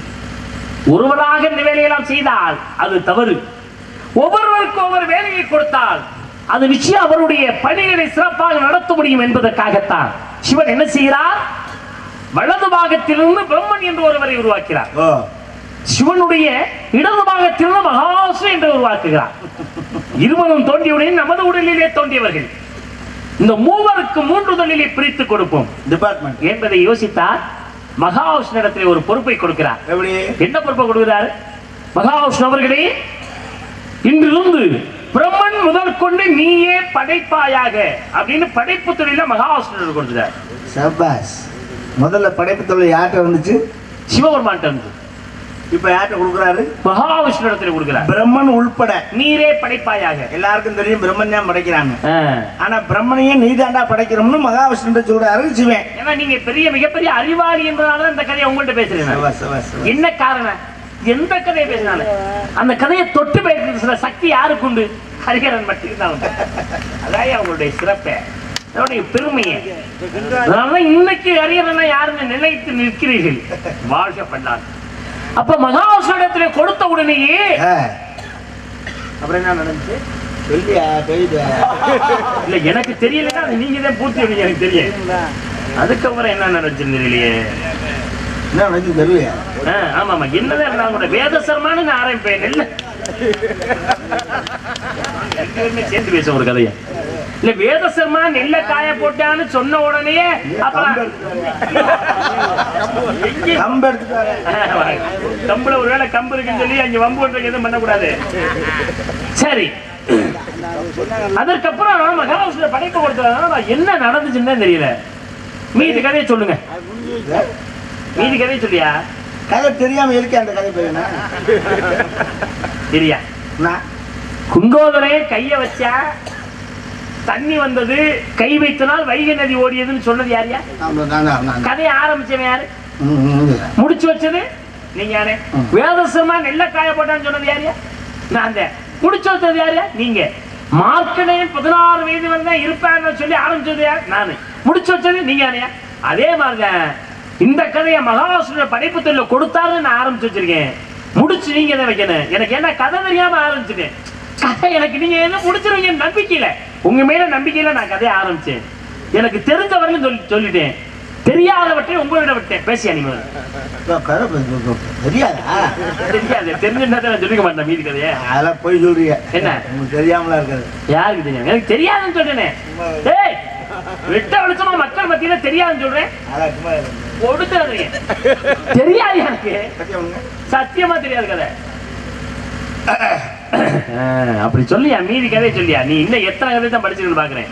[SPEAKER 2] ஒருவராக இந்த வேலையெல்லாம் செய்தால் அது தவறு ஒவ்வொருவருக்கும் ஒவ்வொரு வேலையை கொடுத்தால் அது நிச்சயம் அவருடைய பணிகளை சிறப்பாக நடத்த முடியும் என்பதற்காகத்தான் சிவன் என்ன செய்கிறார் வலது பாகத்திலிருந்து பிரம்மன் என்று ஒருவரை உருவாக்கிறார்
[SPEAKER 3] ஓ
[SPEAKER 2] சிவனுடைய இடது பாகத்திலிருந்து மகாசு என்று உருவாக்குகிறார் இருவரும் தோன்றியவுடன் நமது உடலிலே தோன்றியவர்கள் இந்த மூவருக்கு மூன்று தொழிலை பிரித்து கொடுப்போம்
[SPEAKER 3] டிபார்ட்மெண்ட்
[SPEAKER 2] என்பதை யோசித்தார் மகாவிஷ்ணுடத்தில் ஒரு பொறுப்பை கொடுக்கிறார்
[SPEAKER 3] எப்படி
[SPEAKER 2] என்ன பொறுப்பை கொடுக்கிறார் மகாவிஷ்ணு அவர்களே இன்றிலிருந்து பிரம்மன் முதல் கொண்டு நீயே படைப்பாயாக அப்படின்னு படைப்பு தொழில மகாவிஷ்ணு கொடுக்கிறார்
[SPEAKER 3] சபாஸ் முதல்ல படைப்பு தொழில் யார்கிட்ட வந்துச்சு
[SPEAKER 2] சிவபெருமான் இருந்து
[SPEAKER 3] இப்ப யார்கிட்ட கொடுக்குறாரு
[SPEAKER 2] மகாவிஷ்ணு இடத்துல கொடுக்கிறார்
[SPEAKER 3] பிரம்மன் உள்பட
[SPEAKER 2] நீரே படைப்பாயாக
[SPEAKER 3] எல்லாருக்கும் தெரியும் பிரம்மன் தான் படைக்கிறாங்க
[SPEAKER 2] ஆ.
[SPEAKER 3] ஆனா பிரம்மனையும் நீதாண்டா படைக்கிறோம்னு மகாவிஷ்ணு சொல்றாரு சிவன்
[SPEAKER 2] ஏன்னா நீங்க பெரிய மிகப்பெரிய அறிவாளி என்றனால இந்த கதையை உங்கள்ட்ட பேசுறேன் நான்.
[SPEAKER 3] சபாஸ், சபாஸ், சபாஸ்.
[SPEAKER 2] என்ன காரணம் எந்த கதையை பேசினாலும் அந்த கதையை தொட்டு பேசுற சக்தி யாருக்கு உண்டு ஹரிகரன் மட்டும்தான் உண்டு அதான் அவங்களுடைய சிறப்பை அதனுடைய பெருமையை அதனாலதான் இன்னைக்கு ஹரிகரனை யாருன்னு நிலைத்து நிற்கிறீர்கள் வாழ்க பண்ணார் அப்ப மகாவிஷ்ணுடத்துல கொடுத்த உடனேயே
[SPEAKER 3] ஆ,
[SPEAKER 2] அப்புறம் என்ன நடந்துச்சு
[SPEAKER 3] சொல்லியா பெய்யுது
[SPEAKER 2] இல்ல எனக்கு தெரியலன்னா அது நீங்க தான் பூர்த்தி பண்ணீங்க, எனக்கு தெரியும் அதுக்கப்புறம் என்ன நடந்துச்சுன்னு தெரியலையே
[SPEAKER 3] என்ன நினைச்சு தெரியலையா
[SPEAKER 2] ஆ, ஆமா ஆமா என்னதான் நான் கூட வேத சர்மான்னு நான் ஆரம்பிப்பேன் இல்ல ரெண்டு பேருமே சேர்ந்து பேச ஒரு கதையை இல்ல வேத சர்மா நெல்ல காய போட்டான்னு சொன்ன உடனே அப்புறம் எங்கே
[SPEAKER 3] கம்பு எடுத்துட்டாரு
[SPEAKER 2] கம்புல ஒருவேளை கம்பு இருக்குன்னு சொல்லி அங்க வம்பு பண்றதுக்கு எதுவும் பண்ணக்கூடாது சரி அதற்கப்புறம் மகாவிஷ்ணு படைப்பு கொடுத்ததுனால என்ன நடந்துச்சுன்னு தான் தெரியல மீதி கதையை சொல்லுங்க மீதி கதையை சொல்லியா
[SPEAKER 3] கதை தெரியாம இருக்கே அந்த கதை பையனா
[SPEAKER 2] சரியா
[SPEAKER 3] நான்
[SPEAKER 2] குங்கோதரே கைய வச்சா தண்ணி வந்தது கை வைத்தனால் வைகை நதி ஓடியதுன்னு சொன்னது யாரியா
[SPEAKER 3] நான் நான் நான் நான்
[SPEAKER 2] கதையை ஆரம்பிச்சவன் யாரு
[SPEAKER 3] ம், ம், ம்.
[SPEAKER 2] முடிச்சு வச்சது நீங்க யாரு வேதசமா நெல்ல காய போட்டான்னு சொன்னது யாரியா நான் தான் முடிச்சு வச்சது யாரு நீங்க மார்க்கடையன் பதினாறு வயது வந்தா இருப்பேன்னு சொல்லி ஆரம்பிச்சது யார் நானு முடிச்சு வச்சது நீங்க யாரையா அதே மாதிரிதான் இந்த கதையை மகாவிஷ்ணு படைப்பு தொழில கொடுத்தாருன்னு நான் ஆரம்பிச்சு வச்சிருக்கேன் முடிச்சு நீங்க தான் வைக்கணும் எனக்கு என்ன கதை தெரியாம ஆரம்பிச்சுட்டேன் கதை எனக்கு நீங்க என்ன முடிச்சிருவீங்க நம்பிக்கையில உங்க மேல நம்பிக்கையில நான் கதையை ஆரம்பிச்சேன் எனக்கு தெரிஞ்சவரையும் சொல்லி சொல்லிட்டேன் தெரியாதவற்றை உங்களிடம் விட்டேன் பேசியா நீங்க
[SPEAKER 3] இப்போ கதை ப- ப- ப- தெரியாதா
[SPEAKER 2] தெரியாது தெரிஞ்சிருந்தா நான் சொல்லிக்க மாட்டேன் மீதி கதையை
[SPEAKER 3] அதெல்லாம் போய் சொல்றீங்க
[SPEAKER 2] என்ன?
[SPEAKER 3] உங்களுக்கு தெரியாமலா இருக்காது
[SPEAKER 2] யாருக்கு தெரியும் எனக்கு தெரியாதுன்னு சொல்றேனே ஏய் வெட்ட வெளிச்சமா மக்கள் மத்தியில தெரியாதுன்னு சொல்றேன்
[SPEAKER 3] அதான் சும்மா இரு.
[SPEAKER 2] கொடுத்துறீங்க தெரியாது எனக்கு
[SPEAKER 3] பத்தியவங்க?
[SPEAKER 2] சத்தியமா தெரியாது கதை ஆ, அப்படி சொல்லியா மீதி கதையை சொல்லியா நீ இன்னும் எத்தனை கதை தான் படிச்சிருக்கேன்னு பாக்குறேன்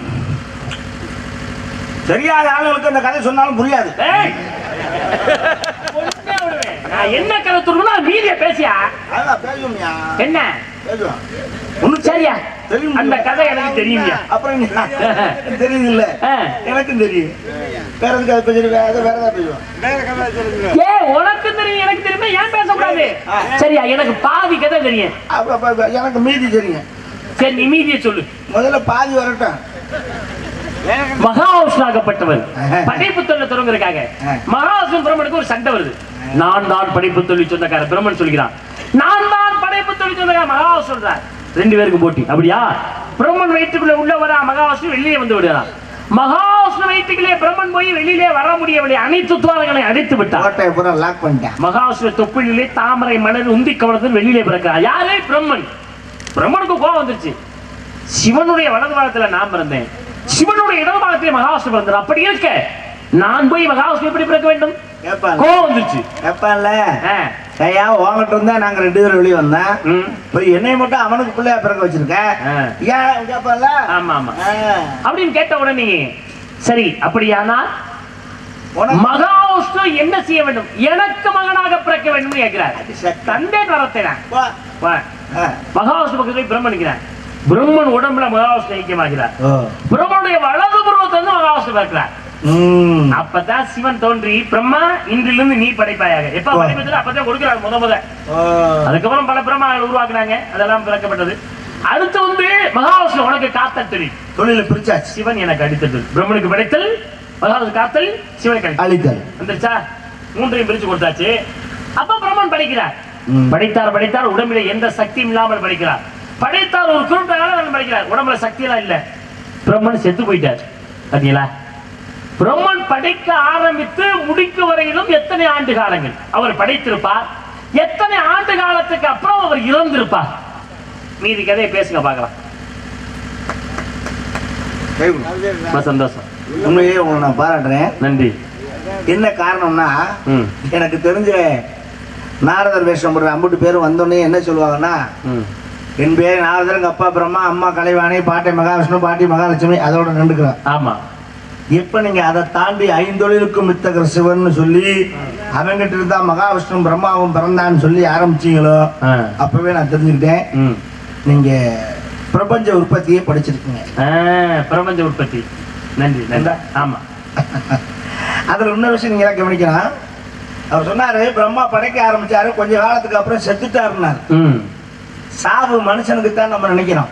[SPEAKER 3] தெரியாத ஆளுங்களுக்கு அந்த கதை சொன்னாலும் புரியாது
[SPEAKER 2] ஏய்! கொன்னே விடுவேன். நான் என்ன கதை சொல்லணும் மீதிய பேசியா
[SPEAKER 3] அதான் பேசுவோம்யா
[SPEAKER 2] என்ன
[SPEAKER 3] பேசுவோம்
[SPEAKER 2] ஒண்ணு சரியா
[SPEAKER 3] தெரியும்.
[SPEAKER 2] அந்த கதை எனக்கு தெரியுமியா
[SPEAKER 3] அப்புறம் நீ- தெரியுது இல்ல
[SPEAKER 2] ஆ.
[SPEAKER 3] எனக்கும் தெரியும் வேற எதுக்கு அதை பேசுறது வேற ஏதாவது வேற ஏதாவது பேசுவோம்
[SPEAKER 5] வேற கதை சொல்லுங்க
[SPEAKER 2] ஏ உனக்கு தெரியும் எனக்கு தெரியுமா ஏன் பேசக்கூடாது சரியா எனக்கு பாதி கதை தெரியும்
[SPEAKER 3] அப்ப- அப்ப- அப்ப எனக்கு மீதி தெரியும்
[SPEAKER 2] சரி நீ மீதியை சொல்லு
[SPEAKER 3] முதல்ல பாதி வரட்டும்
[SPEAKER 2] மகாவிஷ்ணாகப்பட்டவர் படைப்பு தொழில் தொடங்குறதுக்காக மகாவிஷ்ணு பிரம்மனுக்கு ஒரு சண்டை வருது நான் தான் படைப்பு தொழில் சொந்தக்கார பிரம்மன் சொல்கிறான் நான் தான் படைப்பு தொழில் சொந்தக்கார மகாவிஷ்ணு சொல்றார் ரெண்டு பேருக்கும் போட்டி அப்படியா பிரம்மன் வயிற்றுக்குள்ள உள்ள வரா மகாவிஷ்ணு வெளியே வந்து விடுறான் மகாவிஷ்ணு வயிற்றுக்குள்ளே பிரம்மன் போய் வெளியிலே வர முடியவில்லை அனைத்து துவாரங்களை அடைத்து விட்டார்
[SPEAKER 3] கோட்டையை பூரா லாக் பண்ணிட்டேன்
[SPEAKER 2] மகாசுர தொப்பிலே தாமரை மலர் உந்தி கவலத்தில் வெளியிலே பிறக்கிறார் யாரே பிரம்மன் பிரம்மனுக்கு கோபம் வந்துருச்சு சிவனுடைய வலது பாகத்துல நான் பிறந்தேன் சிவனுடைய இடது பாகத்திலே மகாவிஷ்ணு பிறந்தார் அப்படி இருக்க நான் போய் மகாவிஷ்ணு எப்படி பிறக்க வேண்டும்
[SPEAKER 3] கேட்பாங்க
[SPEAKER 2] கோபம் வந்துருச்சு
[SPEAKER 3] கேட்பான்ல
[SPEAKER 2] ஆ,
[SPEAKER 3] ஐயா உங்ககிட்ட இருந்தா நாங்க ரெண்டு பேரும் வெளியே வந்தேன்
[SPEAKER 2] ம்,
[SPEAKER 3] இப்போ என்னை மட்டும் அவனுக்கு பிள்ளையா பிறக்க வச்சிருக்க
[SPEAKER 2] ஆ.
[SPEAKER 3] ஏன் கேட்பான்ல
[SPEAKER 2] ஆமா ஆமா
[SPEAKER 3] ஆ.
[SPEAKER 2] அப்படின்னு கேட்ட உடனே சரி அப்படியானால்
[SPEAKER 3] உனக்கு
[SPEAKER 2] மகாவிஷ்ணு என்ன செய்ய வேண்டும் எனக்கு மகனாக பிறக்க வேண்டும் கேட்கிறார் தந்தை வரத்தேன்
[SPEAKER 3] வா.
[SPEAKER 2] வா
[SPEAKER 3] ஆ.
[SPEAKER 2] மகாவிஷ்ணு பக்கத்துல பிரம்மன் நிற்கிறார் பிரம்மன் உடம்புல மகாவிஷ்ணு ஐக்கியமாகிறார்
[SPEAKER 3] ஓ.
[SPEAKER 2] பிரம்மனுடைய வலது புருவத்தை வந்து மகாவிஷ்ணு பார்க்கிறார்
[SPEAKER 3] ம்.
[SPEAKER 2] அப்பதான் சிவன் தோன்றி பிரம்மா இன்றிலிருந்து நீ படைப்பாயாக எப்ப
[SPEAKER 3] ஓ.
[SPEAKER 2] படைப்பதில் அப்பதான் கொடுக்கிறார் முத முத
[SPEAKER 3] ஓ.
[SPEAKER 2] அதுக்கப்புறம் பல பிரம்மாக்கள் உருவாக்குனாங்க அதெல்லாம் பிறக்கப்பட்டது அடுத்து வந்து மகாவிஷ்ணு உனக்கு காத்தல் தொழில்
[SPEAKER 3] தொழிலை பிரிச்சாச்சு
[SPEAKER 2] சிவன் எனக்கு அடித்தது பிரம்மனுக்கு படைத்தல் மகாவிஷ்ணு காத்தல் சிவனுக்கு அடித்தல்
[SPEAKER 3] அழித்தல்
[SPEAKER 2] வந்துருச்சா மூன்றையும் பிரிச்சு கொடுத்தாச்சு அப்ப பிரம்மன் படைக்கிறார்
[SPEAKER 3] ம்.
[SPEAKER 2] படைத்தார் படைத்தார் உடம்பிலே எந்த சக்தியும் இல்லாமல் படைக்கிறார் படைத்தார் ஒரு குறிப்பிட்ட காலம் படைக்கிறார் உடம்புல சக்தியெல்லாம் இல்ல பிரம்மன் செத்து போயிட்டார் பாத்தீங்களா பிரம்மன் படைக்க ஆரம்பித்து முடிக்க வரையிலும் எத்தனை ஆண்டு காலங்கள் அவர் படைத்திருப்பார் எத்தனை ஆண்டு காலத்துக்கு அப்புறம் அவர் இறந்திருப்பார் மீதி கதையை பேசுங்க பார்க்கலாம்
[SPEAKER 3] கை கொடு.
[SPEAKER 2] ரொம்ப சந்தோஷம்
[SPEAKER 3] உண்மையே உங்களை நான் பாராட்டுறேன்
[SPEAKER 2] நன்றி
[SPEAKER 3] என்ன காரணம்னா
[SPEAKER 2] ம்
[SPEAKER 3] எனக்கு தெரிஞ்ச நாரதர் வேஷம் போடுற அம்புட்டு பேரும் வந்தோடனே என்ன சொல்லுவாங்கன்னா
[SPEAKER 2] ம்
[SPEAKER 3] என் பேர் நாரதர் எங்க அப்பா பிரம்மா அம்மா கலைவாணி பாட்டை மகாவிஷ்ணு பாட்டி மகாலட்சுமி அதோட நின்றுக்கிறேன்
[SPEAKER 2] ஆமா
[SPEAKER 3] எப்ப நீங்க அதை தாண்டி ஐந்தொழிலுக்கும் மித்தகர சிவன் சொல்லி அவங்கிட்ட இருந்தா மகாவிஷ்ணு பிரம்மாவும் பிறந்தான்னு சொல்லி ஆரம்பிச்சீங்களோ
[SPEAKER 2] ஆ.
[SPEAKER 3] அப்பவே நான் தெரிஞ்சுக்கிட்டேன்
[SPEAKER 2] ம்
[SPEAKER 3] நீங்க பிரபஞ்ச உற்பத்தியே படிச்சிருக்கீங்க
[SPEAKER 2] ஆ, பிரபஞ்ச உற்பத்தி நன்றி நன்றி ஆமா
[SPEAKER 3] அதுல இன்னொரு விஷயம் நீங்க எல்லாம் கவனிக்கலாம் அவர் சொன்னாரு பிரம்மா படைக்க ஆரம்பிச்சாரு கொஞ்ச காலத்துக்கு அப்புறம் செத்துட்டாருன்னாரு
[SPEAKER 2] ம்
[SPEAKER 3] சாவு மனுஷனுக்கு தான் நம்ம நினைக்கிறோம்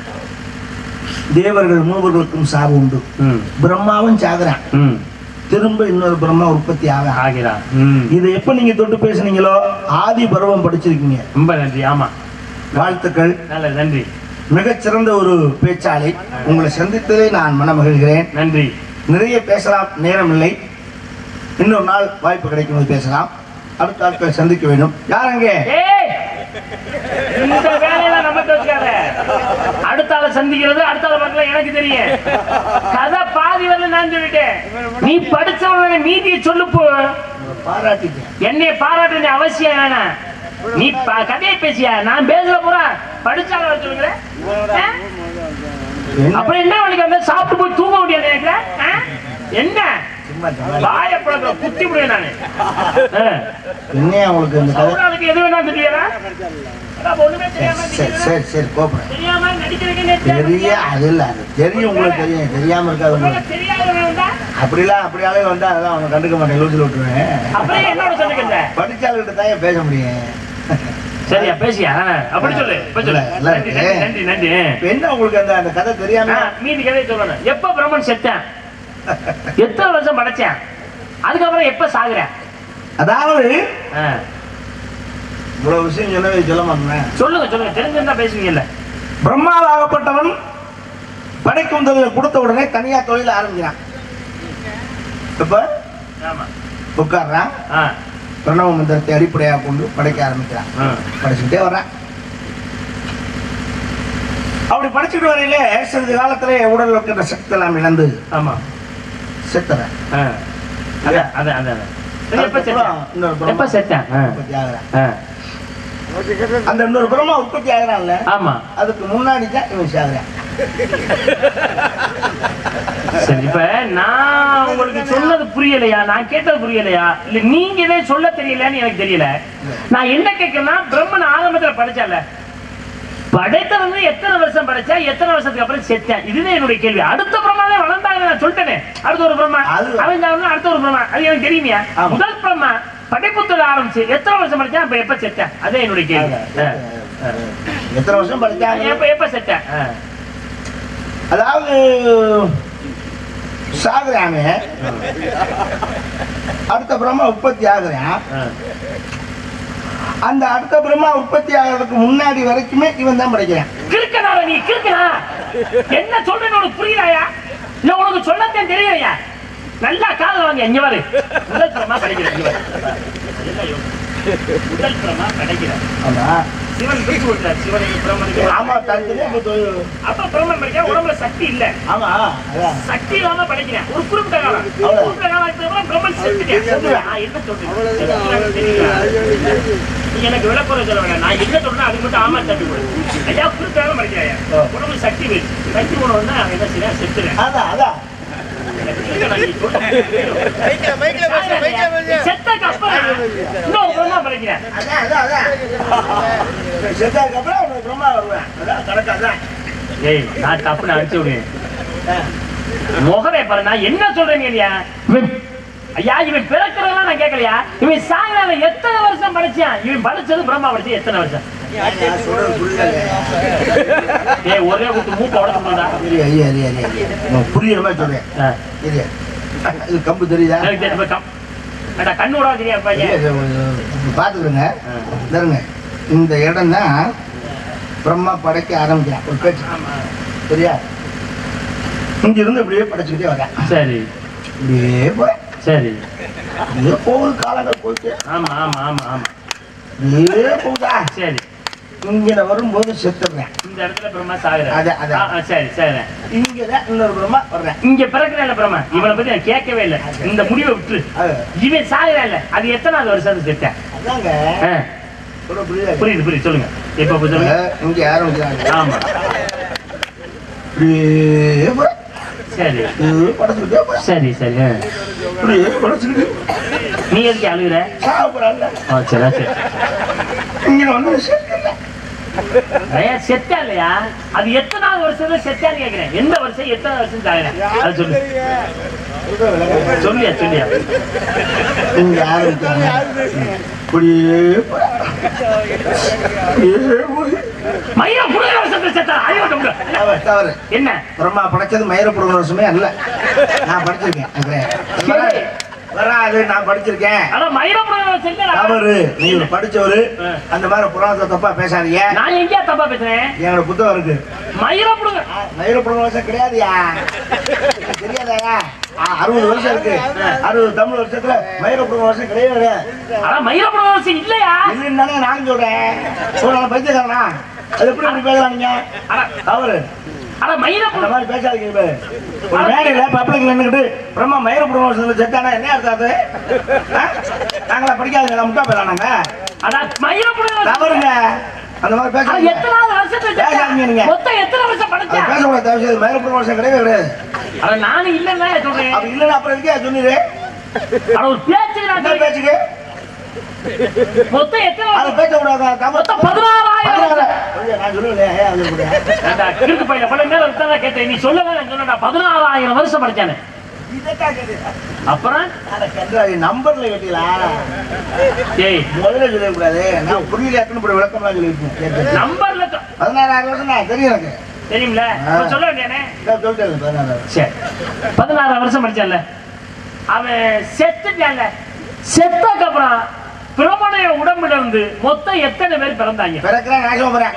[SPEAKER 3] தேவர்கள் மூவர்களுக்கும் சாவு உண்டு
[SPEAKER 2] ம்
[SPEAKER 3] பிரம்மாவும் சாகுறான்
[SPEAKER 2] ம்
[SPEAKER 3] திரும்ப இன்னொரு பிரம்மா உற்பத்தி ஆக
[SPEAKER 2] ஆகிறார் ம்
[SPEAKER 3] இது எப்ப நீங்க தொட்டு பேசுனீங்களோ ஆதி பருவம் படிச்சிருக்கீங்க
[SPEAKER 2] ரொம்ப நன்றி ஆமா
[SPEAKER 3] வாழ்த்துக்கள்
[SPEAKER 2] நல்ல நன்றி
[SPEAKER 3] மிகச்சிறந்த ஒரு பேச்சாளை உங்களை சந்தித்ததே நான் மனமகிழ்கிறேன்
[SPEAKER 2] நன்றி
[SPEAKER 3] நிறைய பேசலாம் நேரம் இல்லை இன்னொரு நாள் வாய்ப்பு கிடைக்கும் போது பேசலாம் அடுத்த ஆட்களை சந்திக்க வேண்டும் யார் அங்கே
[SPEAKER 2] ஏய் இந்த வேலையெல்லாம் நம்ம வச்சுக்காத அடுத்த ஆளை சந்திக்கிறது அடுத்த ஆளை பார்க்கல எனக்கு தெரியும் கதை பாதி வரல நான் சொல்லிட்டேன் நீ படிச்சவன மீதியை சொல்லு போ
[SPEAKER 3] பாராட்டிட்டேன்
[SPEAKER 2] என்னைய பாராட்ட வேண்டிய அவசியம் வேணாம் நீ ப- கதையை பேசியா நான் பேசல போறேன் படிச்சால வர சொல்லுகிறேன் ஆ?
[SPEAKER 3] என்ன
[SPEAKER 2] அப்புறம் என்ன வழிக்கு வந்தா சாப்பிட்டு போய் தூங்க முடியாது எனக்கு ஆ? என்ன
[SPEAKER 3] சும்மா சொல்லாத.
[SPEAKER 2] வாய பழக்கம் குத்தி முடியும் நானு ஆ.
[SPEAKER 3] என்னையா உங்களுக்கு இந்த கதை
[SPEAKER 2] சௌராளுக்கு எது வேணா தெரியாதா அதான் ஒண்ணுமே தெரியாம
[SPEAKER 3] சரி
[SPEAKER 2] நடிக்கிறதா?
[SPEAKER 3] சரி சரி கோபுரம்
[SPEAKER 2] தெரியாம நடிக்கிறீங்கன்னு
[SPEAKER 3] தெரிய அது இல்ல அது தெரியும் உங்களுக்கு தெரியும் தெரியாம இருக்காது உங்களுக்கு
[SPEAKER 2] தெரியாதவன் வந்தா
[SPEAKER 3] அப்படிலாம் அப்படியாலே வந்தா அதான் அவங்க கண்டுக்க மாட்டேன் லூசில் விட்டுருவேன்
[SPEAKER 2] அப்புறம் என்னோட சொல்லுங்க
[SPEAKER 3] படிச்சாளுகிட்ட தான் பேச முடியும்
[SPEAKER 2] சரியா பேசியா அப்படி சொல்லு இப்ப சொல்லு
[SPEAKER 3] இல்ல, இல்ல.
[SPEAKER 2] நன்றி நன்றி நன்றி நன்றி
[SPEAKER 3] இப்ப என்ன உங்களுக்கு அந்த அந்த கதை தெரியாம
[SPEAKER 2] ஆ, மீதி கதையை சொல்லணும் எப்ப பிரம்மன் செத்தேன் எத்தனை வருஷம் படைச்சேன் அதுக்கப்புறம் எப்ப சாகுறேன்
[SPEAKER 3] அதாவது
[SPEAKER 2] ஆ.
[SPEAKER 3] இவ்வளவு விஷயம் சொல்லவே சொல்ல மாட்டேன்
[SPEAKER 2] சொல்லுங்க சொல்லுங்க தெரிஞ்சிருந்தா பேசுவீங்கல்ல
[SPEAKER 3] பிரம்மாவாகப்பட்டவன் படைக்கும் தொழிலை கொடுத்த உடனே தனியா தொழில் ஆரம்பிக்கிறான் இப்ப
[SPEAKER 2] ஆமா
[SPEAKER 3] உட்கார்றான்
[SPEAKER 2] ஆ
[SPEAKER 3] பிரணவ மந்திரத்தை அடிப்படையாக கொண்டு படைக்க ஆரம்பிக்கிறான்
[SPEAKER 2] ஆ.
[SPEAKER 3] படிச்சுக்கிட்டே வர்றான் அப்படி படிச்சுட்டு வரையில சிறிது காலத்திலே உடல் இருக்கின்ற சக்தி எல்லாம் இழந்து
[SPEAKER 2] ஆமா
[SPEAKER 3] செத்துறேன்
[SPEAKER 2] ஆ. அதான் அதான் அதான் அதான். சரி, எப்ப செத்தேன்
[SPEAKER 3] இன்னொரு பிரம்மா
[SPEAKER 2] எப்ப செத்தேன் ஆ.
[SPEAKER 3] உற்பத்தி ஆகுறான்
[SPEAKER 2] ஆ.
[SPEAKER 3] அந்த இன்னொரு பிரம்மா உற்பத்தி ஆகுறான்ல
[SPEAKER 2] ஆமா
[SPEAKER 3] அதுக்கு முன்னாடி தான் இவன் சாகுறான்
[SPEAKER 2] சரி இப்ப நான் உங்களுக்கு சொன்னது புரியலையா நான் கேட்டது புரியலையா இல்ல நீங்க இதே சொல்ல தெரியலையான்னு எனக்கு தெரியல நான் என்ன கேட்கிறேன்னா பிரம்மன் ஆரம்பத்துல படைச்சால படைத்தவங்க எத்தனை வருஷம் படைச்சா எத்தனை வருஷத்துக்கு அப்புறம் செத்தேன் இதுதான் என்னுடைய கேள்வி அடுத்த பிரம்மாவே வளர்ந்தாங்க நான் சொல்லிட்டேனே அடுத்த ஒரு பிரம்மா
[SPEAKER 3] அது-
[SPEAKER 2] அவன் சாவுனா அடுத்த ஒரு பிரம்மா அது எனக்கு தெரியுமியா
[SPEAKER 3] ஆமா.
[SPEAKER 2] முதல் பிரம்மா படைப்புத்துல ஆரம்பிச்சு எத்தனை வருஷம் படிச்சா அப்ப எப்ப செத்தேன் அதே என்னுடைய கேள்வி ஆ, ஆ.
[SPEAKER 3] எத்தனை வருஷம் படிச்சாங்க
[SPEAKER 2] எப்ப எப்ப செத்தேன் ஆ.
[SPEAKER 3] அதாவது சாகுறாங்க அடுத்த பிரம்மா உற்பத்தி ஆகுறான்
[SPEAKER 2] ஆ.
[SPEAKER 3] அந்த அடுத்த பிரம்மா உற்பத்தி ஆகிறதுக்கு முன்னாடி வரைக்குமே இவன் தான் படைக்கிறான்
[SPEAKER 2] கிறுக்கனால நீ கிறுக்கனா என்ன சொல்றேன்னு உனக்கு புரியுதாயா இல்ல உனக்கு சொல்லத்தான் தெரியலையா நல்லா காது வாங்க இங்க பாரு முதல் பிரமா கிடைக்கிறேன் இங்க பாரு. நல்லா யோசி. முதல் பிரமா கிடைக்கிறேன்
[SPEAKER 3] ஆமா
[SPEAKER 2] சிவன் விட்டு விட்டார் சிவனுக்கு பிரம்மனுக்கு
[SPEAKER 3] ஆமா தனித்தனியா இப்ப தொழில்.
[SPEAKER 2] அப்ப பிரம்மன் படிக்க உடம்புல சக்தி இல்ல
[SPEAKER 3] ஆமா அதான்
[SPEAKER 2] சக்தி இல்லாம படைக்கிறேன் ஒரு குறிப்பிட்ட காலம்
[SPEAKER 3] அவ்வளவு.
[SPEAKER 2] குறிப்பிட்ட காலத்துக்கு அப்புறம் பிரம்மன் செத்துட்டேன் நான் என்ன சொல்றேன் எனக்கு தெரியல. நீ எனக்கு விளக்குற சொல்ல வேண்டாம் நான் என்ன சொல்றேன் அதுக்கு மட்டும் ஆமா தம்பி கொடு ஐயா குறிப்பிட்ட படிக்கிறாயா உடம்புல சக்தி போயிடுச்சு சக்தி போன உடனே அவன் என்ன செய்யறேன் செத்துறேன்
[SPEAKER 3] அதான் அதான்
[SPEAKER 2] செத்தக்கு அப்புறம் இன்னொரு பிரம்மா படைக்கிறேன்
[SPEAKER 3] அதான் அதான் அதான் செத்ததுக்கு அப்புறம் அவனுக்கு பிரம்மா வருவேன் அதான் கணக்கு அதான்
[SPEAKER 2] ஏய் நான் தப்புன்னு அடிச்சு விடுவேன் முகமே பாரு நான் என்ன சொல்றேங்க இல்லையா இவன் ஐயா இவன் பிறக்கிறதெல்லாம் நான் கேட்கலையா இவன் சாகனால எத்தனை வருஷம் படிச்சான் இவன் படிச்சது பிரம்மா படிச்சு எத்தனை வருஷம்
[SPEAKER 3] நான் சொல்றது புரியல
[SPEAKER 2] ஏய் ஒரே குத்து மூக்க உடச்சுடா
[SPEAKER 3] ஐயா ஐயா ஐயா ஐயா நான் புரியுற மாதிரி சொல்றேன் இல்லையா இது கம்பு தெரியுதா
[SPEAKER 2] எனக்கு தெரியும் இப்ப கம்- ஏண்டா, கண்ணு விட தெரியா
[SPEAKER 3] இல்ல,
[SPEAKER 2] பையன்
[SPEAKER 3] இது, இது, பாத்துக்கிறேங்க
[SPEAKER 2] ஆ.
[SPEAKER 3] தருங்க இந்த இடம் தான் பிரம்மா படைக்க ஆரம்பிக்கிறான் ஒரு பேச்சு சரியா இங்க இருந்து இப்படியே படைச்சுக்கிட்டே வரேன்
[SPEAKER 2] சரி
[SPEAKER 3] இப்படியே போறேன்
[SPEAKER 2] சரி
[SPEAKER 3] அப்படியே போகுது காலங்கள் போயிட்டு
[SPEAKER 2] ஆமா ஆமா ஆமா ஆமா
[SPEAKER 3] அப்படியே போகுதா
[SPEAKER 2] சரி
[SPEAKER 3] இங்க வரும்போது செத்துடுறேன்
[SPEAKER 2] இந்த இடத்துல பிரம்மா சாகுறேன்
[SPEAKER 3] அது, அது.
[SPEAKER 2] ஆ, ஆ, சரி சரி
[SPEAKER 3] இங்கதான் இன்னொரு பிரம்மா வர்றேன்
[SPEAKER 2] இங்க பிறக்கிறேன் பிரம்மா இவனை பத்தி நான் கேட்கவே இல்லை இந்த முடிவை விட்டுரு
[SPEAKER 3] அது,
[SPEAKER 2] இவன் சாகுறேன் இல்ல அது எத்தனாவது வருஷம் செத்தேன்
[SPEAKER 3] அதாங்க
[SPEAKER 2] ஆ,
[SPEAKER 3] சொல்ல புரியுதா
[SPEAKER 2] புரியுது புரியுது சொல்லுங்க இப்ப இப்ப சொல்லுங்க
[SPEAKER 3] இங்க ஆரம்பிக்கிறாங்க
[SPEAKER 2] ஆமா
[SPEAKER 3] இப்படியே போறேன்
[SPEAKER 2] சரி
[SPEAKER 3] இப்படியே படைச்சுக்கிட்டே போறேன்
[SPEAKER 2] சரி சரி ஆ.
[SPEAKER 3] இப்படியே படைச்சுக்கிட்டு
[SPEAKER 2] நீ எதுக்கு அழுகுற
[SPEAKER 3] சாப்பிடறாங்க
[SPEAKER 2] ஆ, சரி சரி
[SPEAKER 3] இங்க வந்து செத்துடுறேன்
[SPEAKER 2] ஐயா, செத்தா இல்லையா அது எத்தனாவது வருஷத்துல செத்தான்னு கேக்குறேன் எந்த வருஷம் எத்தனை வருஷம் சாகுறேன் அது சொல்லு சொல்லியா சொல்லியா
[SPEAKER 3] இங்க ஆரம்பிக்கிறாங்க இப்படியே போறேன் இப்படியே போய்
[SPEAKER 2] மயிரம் புடுகிற வருஷத்துல செத்தா ஐயோ டம்ளர்.
[SPEAKER 3] தவறு, தவறு
[SPEAKER 2] என்ன
[SPEAKER 3] பிரம்மா படைச்சது மயிரப்படுகிற வருஷமே அல்ல நான் படிச்சிருக்கேன் அது வராது. வராது நான் படிச்சிருக்கேன்
[SPEAKER 2] ஆனா மயிரம் புடுகிற வருஷம்
[SPEAKER 3] தவறு நீங்க படிச்சவரு அந்த மாதிரி புராணத்தை தப்பா பேசாதீங்க
[SPEAKER 2] நான் எங்கேயா தப்பா பேசுறேன்
[SPEAKER 3] என்னோட புத்தகம் இருக்கு
[SPEAKER 2] மயிரம் புடுங்க
[SPEAKER 3] மயிரப்படுகிற வருஷம் கிடையாதுயா தெரியாதாயா ஆ, அறுபது வருஷம் இருக்கு அறுபது தமிழ் வருஷத்துல மயிரப்படுகிற வருஷம் கிடையவே கிடையாது
[SPEAKER 2] ஆனா மயிரம் புடுகிற வருஷம் இல்லையா
[SPEAKER 3] இல்லைன்னு தானே நான் சொல்றேன் ஒரு நாள் பைத்தியக்காரனா அது எப்படி இப்படி பேசலாம் நீங்க
[SPEAKER 2] ஆனா
[SPEAKER 3] தவறு
[SPEAKER 2] ஆனா மயிரம்
[SPEAKER 3] அந்த மாதிரி பேசாதீங்க இப்ப. ஒரு மேடையில பப்ளிக்ல நின்னுக்கிட்டு பிரம்மா மயிர பிரம்மோஷத்துல செத்தானா என்ன அர்த்தம் அது ஆ? நாங்களா படிக்காதுங்க முட்டா போயிடலாம் நாங்க
[SPEAKER 2] அதான் மயிரம் புடுகிற
[SPEAKER 3] தவறுங்க அந்த மாதிரி
[SPEAKER 2] ஆனா
[SPEAKER 3] பேசாதீங்க
[SPEAKER 2] எத்தனாவது வருஷத்துல
[SPEAKER 3] பேசாதீங்க நீங்க.
[SPEAKER 2] செத்தா மொத்தம் எத்தனை வருஷம்
[SPEAKER 3] அது
[SPEAKER 2] படிச்சா
[SPEAKER 3] பேசக்கூடாது தயவு செய்து மயிர பிரம்மோஷம் கிடையவே கிடையாது
[SPEAKER 2] அட நானும் இல்லைன்னா சொல்றேன்
[SPEAKER 3] அப்படி இல்லைன்னா அப்புறம் இருக்கே சொன்னீரு
[SPEAKER 2] அட ஒரு பேச்சுக்கு நான்
[SPEAKER 3] என்ன
[SPEAKER 2] சொல்றேன்.
[SPEAKER 3] பேச்சுக்கு
[SPEAKER 2] மொத்தம் எத்தனை
[SPEAKER 3] அதை
[SPEAKER 2] வருஷம்
[SPEAKER 3] பேசக்கூடாது தமிழ்
[SPEAKER 2] மொத்தம் பதினாறாயிரம்
[SPEAKER 3] பதினாறு. ஐயா, நான் சொல்லுவேன் ஏன் அது கூட
[SPEAKER 2] அந்த கிறுக்கு பையன் பல நேரம் விட்டதா கேட்டேன் நீ சொல்லவே நான் சொன்னடா பதினாறாயிரம் வருஷம் படிச்சானே
[SPEAKER 3] இதைத்தான் கேட்டேன்.
[SPEAKER 2] அப்புறம்
[SPEAKER 3] அட கன்றாவி, நம்பர்ல கேட்டீங்களா
[SPEAKER 2] ஏய்
[SPEAKER 3] முதல்ல சொல்லக்கூடாது நான் புரியல எத்தனை படி விளக்கம்லாம் சொல்லியிருக்கேன் கேட்டேன்.
[SPEAKER 2] நம்பர்ல சொ-
[SPEAKER 3] பதினாறாயிரம் வருஷம் தான் தெரியும் எனக்கு
[SPEAKER 2] தெரியும்ல இப்ப சொல்ல வேண்டியானே
[SPEAKER 3] நான் சொல்லிட்டேன் பதினாறாயிரம்
[SPEAKER 2] சரி பதினாறு வருஷம் படிச்சான்ல அவன் செத்துட்டான்ல செத்ததுக்கு அப்புறம் பிரமணைய உடம்புல இருந்து மொத்தம் எத்தனை பேர் பிறந்தாங்க
[SPEAKER 3] பிறக்கிறேன் நாசமா போறேன்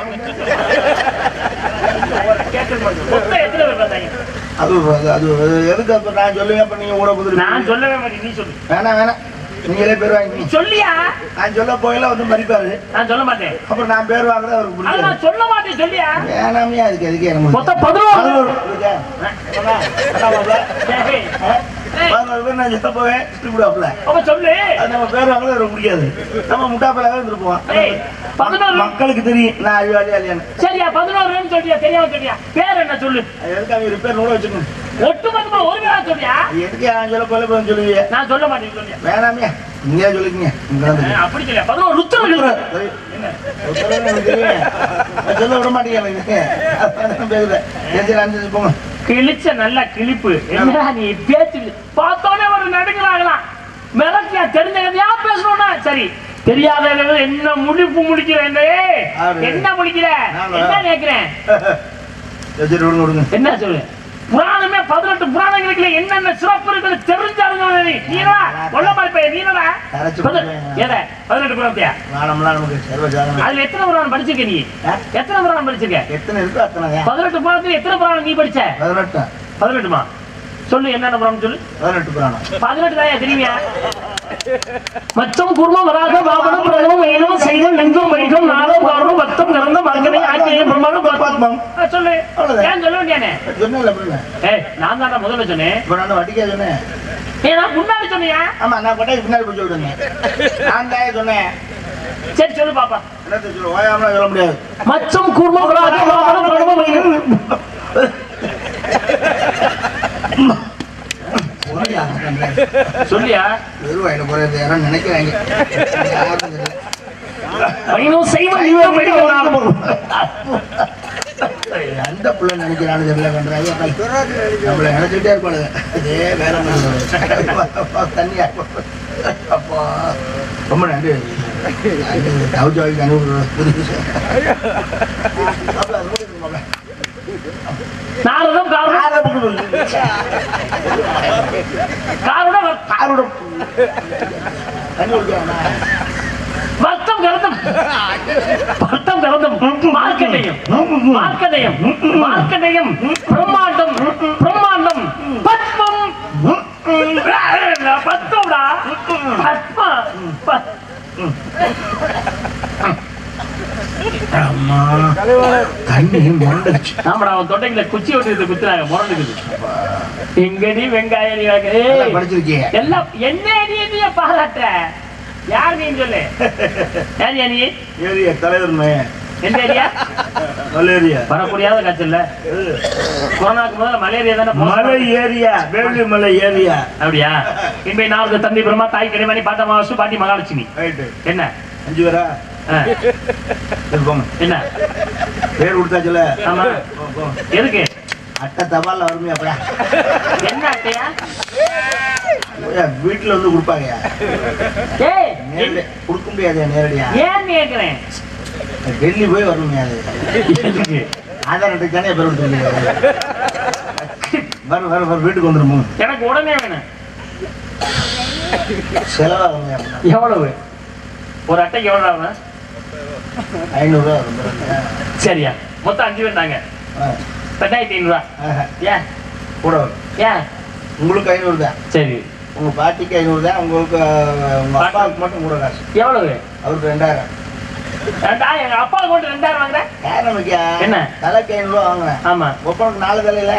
[SPEAKER 2] மொத்தம் எத்தனை பேர் பிறந்தாங்க
[SPEAKER 3] அது அது அது எதுக்கு அப்ப நான் சொல்லுவேன் அப்ப நீங்க ஊட புதிரு
[SPEAKER 2] நான் சொல்லவே மாட்டேன் நீ சொல்லு
[SPEAKER 3] வேணாம் வேணாம் நீங்களே பேர்
[SPEAKER 2] நீ
[SPEAKER 3] வாங்கி
[SPEAKER 2] சொல்லியா
[SPEAKER 3] நான் சொல்ல போயில வந்து மதிப்பாரு
[SPEAKER 2] நான் சொல்ல மாட்டேன்
[SPEAKER 3] அப்புறம் நான் பேர் வாங்குறது அவருக்கு
[SPEAKER 2] ஆனா
[SPEAKER 3] பிடிக்காது
[SPEAKER 2] நான் சொல்ல மாட்டேன் சொல்லியா
[SPEAKER 3] வேணாமே அதுக்கு எதுக்கு எனக்கு
[SPEAKER 2] மொத்தம் பதினோரு
[SPEAKER 3] பதினோரு புரியுதா? அண்ணா, அண்ணா மாப்ள,
[SPEAKER 2] சரி.
[SPEAKER 3] ஆ? பதினோரு பேர் நான் சொல்ல போவேன் விட்டுவிடுவாப்புல
[SPEAKER 2] அப்ப சொல்லு
[SPEAKER 3] அது நம்ம பேர் வாங்குறது அவருக்கு பிடிக்காது நம்ம முட்டாப்பலாக இருந்துருப்போம்
[SPEAKER 2] ஏய், பதினோரு
[SPEAKER 3] மக்களுக்கு தெரியும் நான் அறிவாளியா இல்லையான்னு
[SPEAKER 2] சரியா பதினோருன்னு சொல்லியா தெரியாம சொல்லியா பேர் என்ன சொல்லு
[SPEAKER 3] அது எதுக்கு அவங்க ரிப்பேர் நூட வச்சுக்கணும்
[SPEAKER 2] ஒட்டு மொத்தமா ஒரு பேரா சொல்லியா
[SPEAKER 3] எதுக்கு நான் சொல்ல போல போய் சொல்லுவீங்க
[SPEAKER 2] நான் சொல்ல மாட்டேன் சொல்லியா
[SPEAKER 3] வேணாமே நீங்களே சொல்லிக்கங்க இங்க வந்து
[SPEAKER 2] ஆ, அப்படி சொல்லியா பதினோரு ருத்தம் சொல்லு
[SPEAKER 3] சரி. உத்தரவு எனக்கு தெரியும். நான் சொல்ல விட மாட்டீங்க எனக்கு அதான் பேசுறேன். சரி, சரி, அனுசரிச்சு போங்க
[SPEAKER 2] கிழிச்ச நல்ல கிழிப்பு என்னடா நீ பேச்சு பார்த்தோன்னே ஒரு நடுங்கலாகலாம் மிரட்டியா தெரிஞ்ச கதையா பேசணும்னா சரி தெரியாத அளவு என்ன முழிப்பு முழிக்கிறேன்
[SPEAKER 3] யாரு?
[SPEAKER 2] என்ன முழிக்கிற
[SPEAKER 3] நானா?
[SPEAKER 2] என்ன கேக்குறேன்
[SPEAKER 3] சரி, சரி, விடுங்க விடுங்க
[SPEAKER 2] என்ன சொல்லு புராணமே பதினெட்டு புராணங்களுக்குள்ள என்னென்ன சிறப்பு இருக்குன்னு தெரிஞ்சாருங்க நீ நீனா கொல்ல மாதிரி நீனடா
[SPEAKER 3] கரைச்சு
[SPEAKER 2] பதி-
[SPEAKER 3] போடுவேன்.
[SPEAKER 2] எதை பதினெட்டு புராணத்தையா
[SPEAKER 3] வானம்லாம் நமக்கு சர்வசாதாரணம்.
[SPEAKER 2] அதுல எத்தனை புராணம் படிச்சிருக்க நீ
[SPEAKER 3] ஆ?
[SPEAKER 2] எத்தனை புராணம் படிச்சிருக்க
[SPEAKER 3] எத்தனை இருக்கோ அத்தனை
[SPEAKER 2] பதினெட்டு புராணத்துல எத்தனை புராணம் நீ படிச்ச
[SPEAKER 3] பதினெட்டு
[SPEAKER 2] பதினெட்டுமா சொல்லு என்னென்ன புராணம் சொல்லு
[SPEAKER 3] பதினெட்டு புராணம்
[SPEAKER 2] பதினெட்டு தான் தெரியுமியா மச்சம் குர்மம் வராக பாபனம் பிரணவம் ஏனம் செய்தம் நெஞ்சம் வைகம் நாதம் காரணம் பக்தம் கறந்த மகனை ஆக்கியம் பிரமாணம்
[SPEAKER 3] பத்மம்.
[SPEAKER 2] ஆ, சொல்லு
[SPEAKER 3] அவ்வளவுதான்.
[SPEAKER 2] ஏன் சொல்ல வேண்டியானே
[SPEAKER 3] சொன்னேன்ல அப்படின்னு
[SPEAKER 2] ஏய் நான் தான் முதல்ல சொன்னேன்
[SPEAKER 3] இப்ப நான் வட்டிக்கா சொன்னேன்
[SPEAKER 2] ஏன்னா முன்னாடி சொன்னியா
[SPEAKER 3] ஆமா நான் கொண்டாடி பின்னாடி போய் சொல்றேன் நான் தான் சொன்னேன்
[SPEAKER 2] சரி சொல்லு பாப்பா
[SPEAKER 3] என்னத்த சொல்ல ஓயாமலாம் சொல்ல முடியாது
[SPEAKER 2] மச்சம் குர்மம் வராக பாபனம் பிரணவம் ஏனம் சொல்லியா
[SPEAKER 3] வெறும் வாயில போறது யாரும் நினைக்கிறாங்க யாரும் தெரியல.
[SPEAKER 2] வைணவ சைவ லிங்கம் வைணவ நாதம்.
[SPEAKER 3] அந்த பிள்ளை நினைக்கிறானு தெரியல பண்றாங்க நம்மள நினைச்சுட்டே இருப்பாளுங்க அதே வேலை பண்ணுறது தண்ணியா அப்பா ரொம்ப நன்றி தவுச்சாவி
[SPEAKER 2] நாரதம் காரணம் காரணம்
[SPEAKER 3] காரோட தண்ணி குடிக்கிறானா
[SPEAKER 2] வர்த்தம் கலந்தம் வர்த்தம் கலந்தம் மார்க்கண்டையம் மார்க்கண்டையம் மார்க்கண்டையம் பிரம்மாண்டம் பிரம்மாண்டம் பத்மம் பத்மம்டா பத்மா ப-
[SPEAKER 3] அம்மா தண்ணி மண்டச்சு
[SPEAKER 2] ஆமாடா அவன் தொண்டைக்குள்ள குச்சி விட்டு குத்துறாங்க முரண்டுக்குது எங்கடி வெங்காயம் நீ வாங்க?
[SPEAKER 3] நல்லா
[SPEAKER 2] ஏய்,
[SPEAKER 3] படிச்சிருக்கீங்க
[SPEAKER 2] எல்லாம் என்ன நீ நீ பாராட்டுற யார் நீ சொல்லு யார் நீ
[SPEAKER 3] ஏரியா தலைவர்
[SPEAKER 2] எந்த ஏரியா
[SPEAKER 3] மலேரியா
[SPEAKER 2] வரக்கூடியாத காய்ச்சல்ல கொரோனாக்கு முதல்ல மலேரியா தானே போகும்.
[SPEAKER 3] மலை ஏரியா வேலி மலை ஏரியா
[SPEAKER 2] அப்படியா இன்பை நாவது தந்தை பிரம்மா தாய் கனிமணி பாட்ட மாசு பாட்டி மகாலட்சுமி
[SPEAKER 3] ரைட்டு
[SPEAKER 2] என்ன
[SPEAKER 3] அஞ்சு பேரா
[SPEAKER 2] ஆ,
[SPEAKER 3] சரி, போங்க
[SPEAKER 2] என்ன
[SPEAKER 3] பேர் கொடுத்தாச்சுல
[SPEAKER 2] ஆமா
[SPEAKER 3] போ, போ.
[SPEAKER 2] எதுக்கு
[SPEAKER 3] அட்டை தபால்ல வருமே அப்பயா
[SPEAKER 2] என்ன அட்டையா
[SPEAKER 3] ஐயா, வீட்டுல வந்து கொடுப்பாங்கயா
[SPEAKER 2] ஏய்
[SPEAKER 3] நேரடி கொடுக்க முடியாது நேரடியா
[SPEAKER 2] ஏன் கேக்குறேன்
[SPEAKER 3] டெல்லி போய் வரணுமே அது
[SPEAKER 2] எதுக்கு
[SPEAKER 3] ஆதார் அட்டை தானே பேர் கொடுத்துருக்கீங்க வர வர வர வீட்டுக்கு வந்துருமோ
[SPEAKER 2] எனக்கு உடனே வேணும்
[SPEAKER 3] செலவாகுங்க
[SPEAKER 2] எவ்வளவு ஒரு அட்டைக்கு எவ்வளவு ஆகும்
[SPEAKER 3] ஐநூறுரூவா வந்துடுங்க
[SPEAKER 2] சரியா மொத்தம் அஞ்சு பேர் தாங்க ரெண்டாயிரத்தி ஐநூறுவா ஏன்
[SPEAKER 3] கூட வரும்
[SPEAKER 2] ஏன்
[SPEAKER 3] உங்களுக்கு ஐநூறு தான்
[SPEAKER 2] சரி
[SPEAKER 3] உங்க பாட்டிக்கு ஐநூறு தான் உங்களுக்கு அஹ், உங்க அப்பாவுக்கு மட்டும் கூட காசு
[SPEAKER 2] எவ்வளவு
[SPEAKER 3] அவருக்கு ரெண்டாயிரம்
[SPEAKER 2] ரெண்டாயிரம் எங்க அப்பா கொண்டு ரெண்டாயிரம் வாங்குறேன்
[SPEAKER 3] காரணம் வைக்கா
[SPEAKER 2] என்ன?
[SPEAKER 3] தலைக்கு ஐநூறுரூவா வாங்கினேன்
[SPEAKER 2] ஆமா
[SPEAKER 3] ஒப்பனுக்கு நாலு தலையில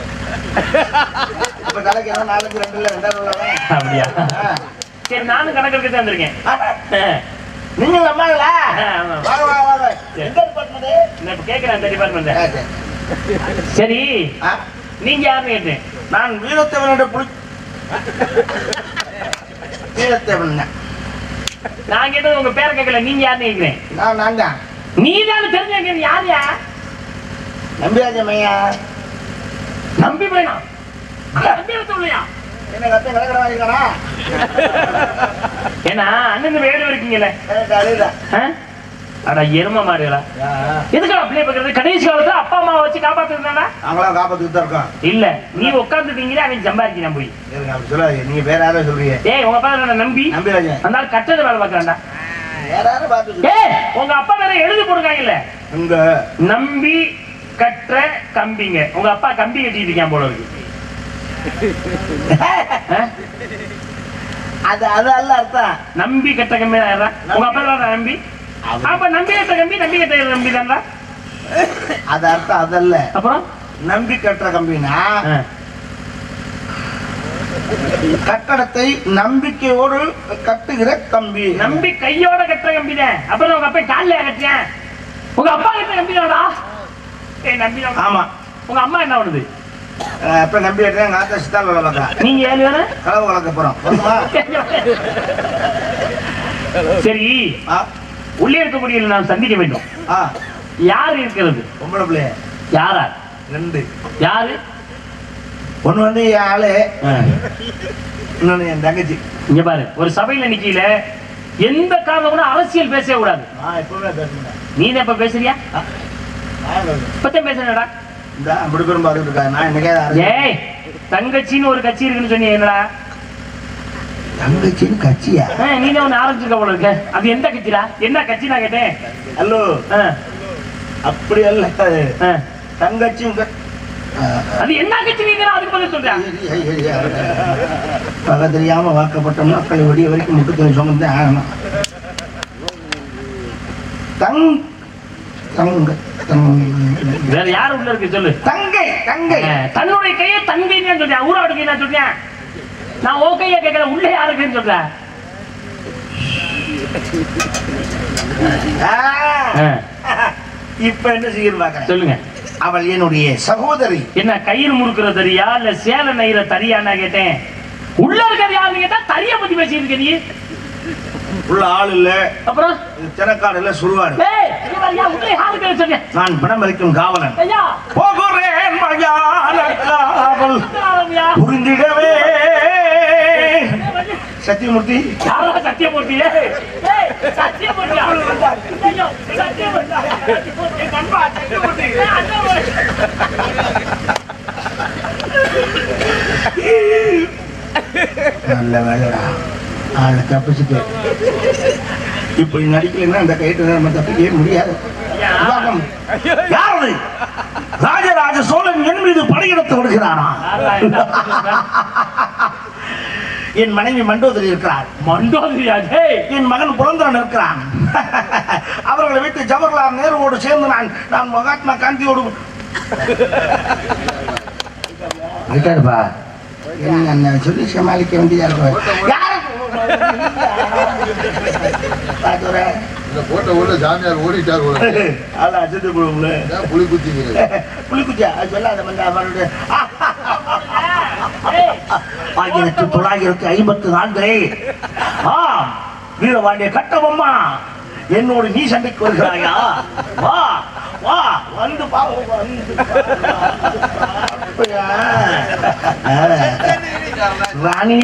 [SPEAKER 3] இப்ப தலைக்கு என்ன நாலஞ்சு ரெண்டு இல்லை ரெண்டாயிரம் ரூபா
[SPEAKER 2] அப்படியா சரி நானும் கணக்கு எடுக்க தான் வந்திருக்கேன் ஆ,
[SPEAKER 3] நீங்க நம்மளா
[SPEAKER 2] ஆ, ஆமா.
[SPEAKER 3] வாங்க வாங்க வாங்க
[SPEAKER 2] சரி.
[SPEAKER 3] எங்க டிபார்ட்மெண்ட்
[SPEAKER 2] நான் இப்ப கேட்கிறேன் அந்த டிபார்ட்மெண்ட் சரி நீங்க யாருன்னு கேட்டேன்
[SPEAKER 3] நான் வீரத்தேவனோட புடி வீரத்தேவன் தான்.
[SPEAKER 2] நான் கேட்டது உங்க பேரை கேட்கல நீங்க யாருன்னு கேட்கிறேன்
[SPEAKER 3] நான் நான் தான்
[SPEAKER 2] நீ தான் தெரிஞ்ச யாருயா
[SPEAKER 3] நம்பிராஜ மையா
[SPEAKER 2] நம்பி போயினா நம்பி இல்லையா
[SPEAKER 3] என்ன கத்த கடற்கரை வாங்கிக்கடா
[SPEAKER 2] ஏன்னா அண்ணன் வேடு இருக்கீங்கல்ல
[SPEAKER 3] அதுதான்
[SPEAKER 2] ஆ? அட எரும மாடுகளா எதுக்கு அப்படியே பாக்குறது கடைசி காலத்துல அப்பா அம்மாவை வச்சு காப்பாத்துறா
[SPEAKER 3] நாங்களாம் காப்பாத்துக்கிட்டு தான் இருக்கோம்
[SPEAKER 2] இல்ல நீ உட்காந்துட்டீங்களே அவன் சம்பாதிக்கிறான் போய்
[SPEAKER 3] இருங்க, அப்படி சொல்லாதீங்க நீங்க வேற யாரும் சொல்றீங்க
[SPEAKER 2] ஏய் உங்க அப்பா நான் நம்பி
[SPEAKER 3] நம்பிராஜன்
[SPEAKER 2] அந்த ஆள் கட்டது வேலை பார்க்கறான்டா
[SPEAKER 3] வேற யாரும் பார்த்துக்கிட்டு
[SPEAKER 2] ஏய் உங்க அப்பா வேற எழுதி போடுறாங்கல்ல
[SPEAKER 3] உங்க
[SPEAKER 2] நம்பி கற்ற கம்பிங்க உங்க அப்பா கம்பி கட்டிட்டு இருக்கான் போல இருக்கு ஆ?
[SPEAKER 3] அது அது அல்ல அர்த்தம்
[SPEAKER 2] நம்பி கட்ட கம்பி தான் யாரா? உங்க அப்பா தான் நம்பி அப்ப நம்பி கட்ட கம்பி நம்பி கட்ட நம்பி தான்டா
[SPEAKER 3] அது அர்த்தம் அதல்ல
[SPEAKER 2] அப்புறம்
[SPEAKER 3] நம்பி கட்டுற கம்பினா
[SPEAKER 2] ஆ.
[SPEAKER 3] கட்டடத்தை நம்பிக்கையோடு கட்டுகிற கம்பி
[SPEAKER 2] நம்பி கையோட கட்டுற கம்பி தான் அப்புறம் உங்க அப்பா காலில் கட்டியேன் உங்க அப்பா கட்டுற கம்பி தானடா ஏய் நம்பி தான்.
[SPEAKER 3] ஆமா
[SPEAKER 2] உங்க அம்மா என்ன பண்ணுது
[SPEAKER 3] அஹ் அப்ப நம்பி கட்டுறேன் எங்க ஆத்தா சித்தாள் வேலை பார்க்கறேன்
[SPEAKER 2] நீங்க ஏழு வேணா
[SPEAKER 3] களவு கலக்க போறோம் வருமா?
[SPEAKER 2] சரி
[SPEAKER 3] ஆ
[SPEAKER 2] உள்ளே இருக்கக்கூடிய நாம் சந்திக்க வேண்டும்
[SPEAKER 3] ஆ
[SPEAKER 2] யார் இருக்கிறது
[SPEAKER 3] பொம்பளை பிள்ளைய
[SPEAKER 2] யாரா
[SPEAKER 3] ரெண்டு
[SPEAKER 2] யாரு
[SPEAKER 3] ஒண்ணு வந்து என் ஆளு இன்னொன்னு என் தங்கச்சி
[SPEAKER 2] இங்க பாரு ஒரு சபையில நிக்கல எந்த காரணம் கூட அரசியல் பேசவே கூடாது
[SPEAKER 3] நான் எப்பவுமே பேச மாட்டேன்
[SPEAKER 2] நீ தான் இப்ப பேசுறியா
[SPEAKER 3] நான் பேசுறேன்.
[SPEAKER 2] இப்பதான் பேசுறடா
[SPEAKER 3] இந்த அப்படி பெரும் பார்த்துட்டு இருக்காங்க நான் என்னைக்கே
[SPEAKER 2] ஏய் தங்கச்சின்னு ஒரு கட்சி இருக்குன்னு சொன்னீங்க என்னடா
[SPEAKER 3] தங்கச்சின்னு கட்சியா
[SPEAKER 2] ஆ, நீ தான் ஒண்ணு ஆரம்பிச்சிருக்க போல இருக்க அது எந்த கட்சிடா என்ன கட்சி நான் கேட்டேன்
[SPEAKER 3] ஹலோ
[SPEAKER 2] ஆ,
[SPEAKER 3] அப்படி அல்ல
[SPEAKER 2] ஆ.
[SPEAKER 3] தங்கச்சி உங்க
[SPEAKER 2] அது என்ன கட்சி நீங்க அதுக்கு பதில் சொல்றேன்
[SPEAKER 3] பக தெரியாம வாக்கப்பட்ட மக்களை விடிய வரைக்கும் முட்டுக்கணி சுமந்து ஆகணும் தங் தங்க தங்க-
[SPEAKER 2] வேற யாரு உள்ள இருக்கு சொல்லு
[SPEAKER 3] தங்கை தங்கை
[SPEAKER 2] ஆ, தன்னுடைய கையை தங்கைன்னு சொல்றேன் ஊரோட கையை நான் சொல்றேன் நான் ஓ கையை கேட்கல உள்ள யாருக்குன்னு சொல்றேன்
[SPEAKER 3] ஆ,
[SPEAKER 2] ஆ,
[SPEAKER 3] இப்ப என்ன செய்யணும் பாக்குறேன்
[SPEAKER 2] சொல்லுங்க
[SPEAKER 3] அவள் என்னுடைய சகோதரி
[SPEAKER 2] என்ன கயிறு முறுக்குற தரியா இல்ல சேலை நெய்கிற தரியா நான் கேட்டேன் உள்ள இருக்கிறது யாருன்னு கேட்டா தறிய பத்தி பேசிட்டு இருக்க நீ
[SPEAKER 3] உள்ள ஆள் இல்ல
[SPEAKER 2] அப்புறம்
[SPEAKER 3] தினக்காடு இல்ல சுடுவாடு
[SPEAKER 2] ஏய் இங்க பாரு, ஏன் உள்ள யாருக்கு சொன்னேன்
[SPEAKER 3] நான் பணம் அளிக்கும் காவலன்
[SPEAKER 2] ஐயா
[SPEAKER 3] போகிறேன் மயான காவல்
[SPEAKER 2] ஆரம்பியா
[SPEAKER 3] புரிந்திடவே சத்தியமூர்த்தி
[SPEAKER 2] யாரா சத்தியமூர்த்தி ஏய், ஏய், சத்தியமூர்த்தியா? ஐயோ, சத்தியமூர்த்தியா? என் நண்பா, சத்தியமூர்த்தி. ஏய், அண்ணா போய்.
[SPEAKER 3] நல்ல வேலைடா ஆளை தப்பிச்சுட்டு இப்படி நடிக்கலைன்னா அந்த கைட்டு நம்ம தப்பிக்கவே முடியாது விவாகம். யார் அது ராஜராஜ சோழன் என் மீது படையெடுத்து வருகிறானா என் மனைவி மண்டோதரி இருக்கிறார்
[SPEAKER 2] மண்டோதரியா டேய்
[SPEAKER 3] என் மகன் புலந்திரன் இருக்கிறான் அவர்களை விட்டு ஜவஹர்லால் நேருவோடு சேர்ந்து நான் நான் மகாத்மா காந்தியோடு விட்டாருப்பா என்ன சொல்லி சமாளிக்க வேண்டியதா இருக்கும் யாரு
[SPEAKER 4] இந்த போட்ட உள்ள சாமியார் ஓடிட்டார் போல.
[SPEAKER 3] அதான் அஜித்து குழுவுல
[SPEAKER 4] ஏன் புலி குத்திக்கிறது
[SPEAKER 3] புலிக்குட்டியா அது சொல்லாத மண்டா அவருடைய ஆயிரத்தி தொள்ளாயிரத்தி ஐம்பத்தி நான்கு ஆ வீரபாண்டிய கட்டபொம்மா என்னோடு நீ சண்டைக்கு வருகிறாயா வா வா வந்து பா வந்து பா. ஆ. ராணி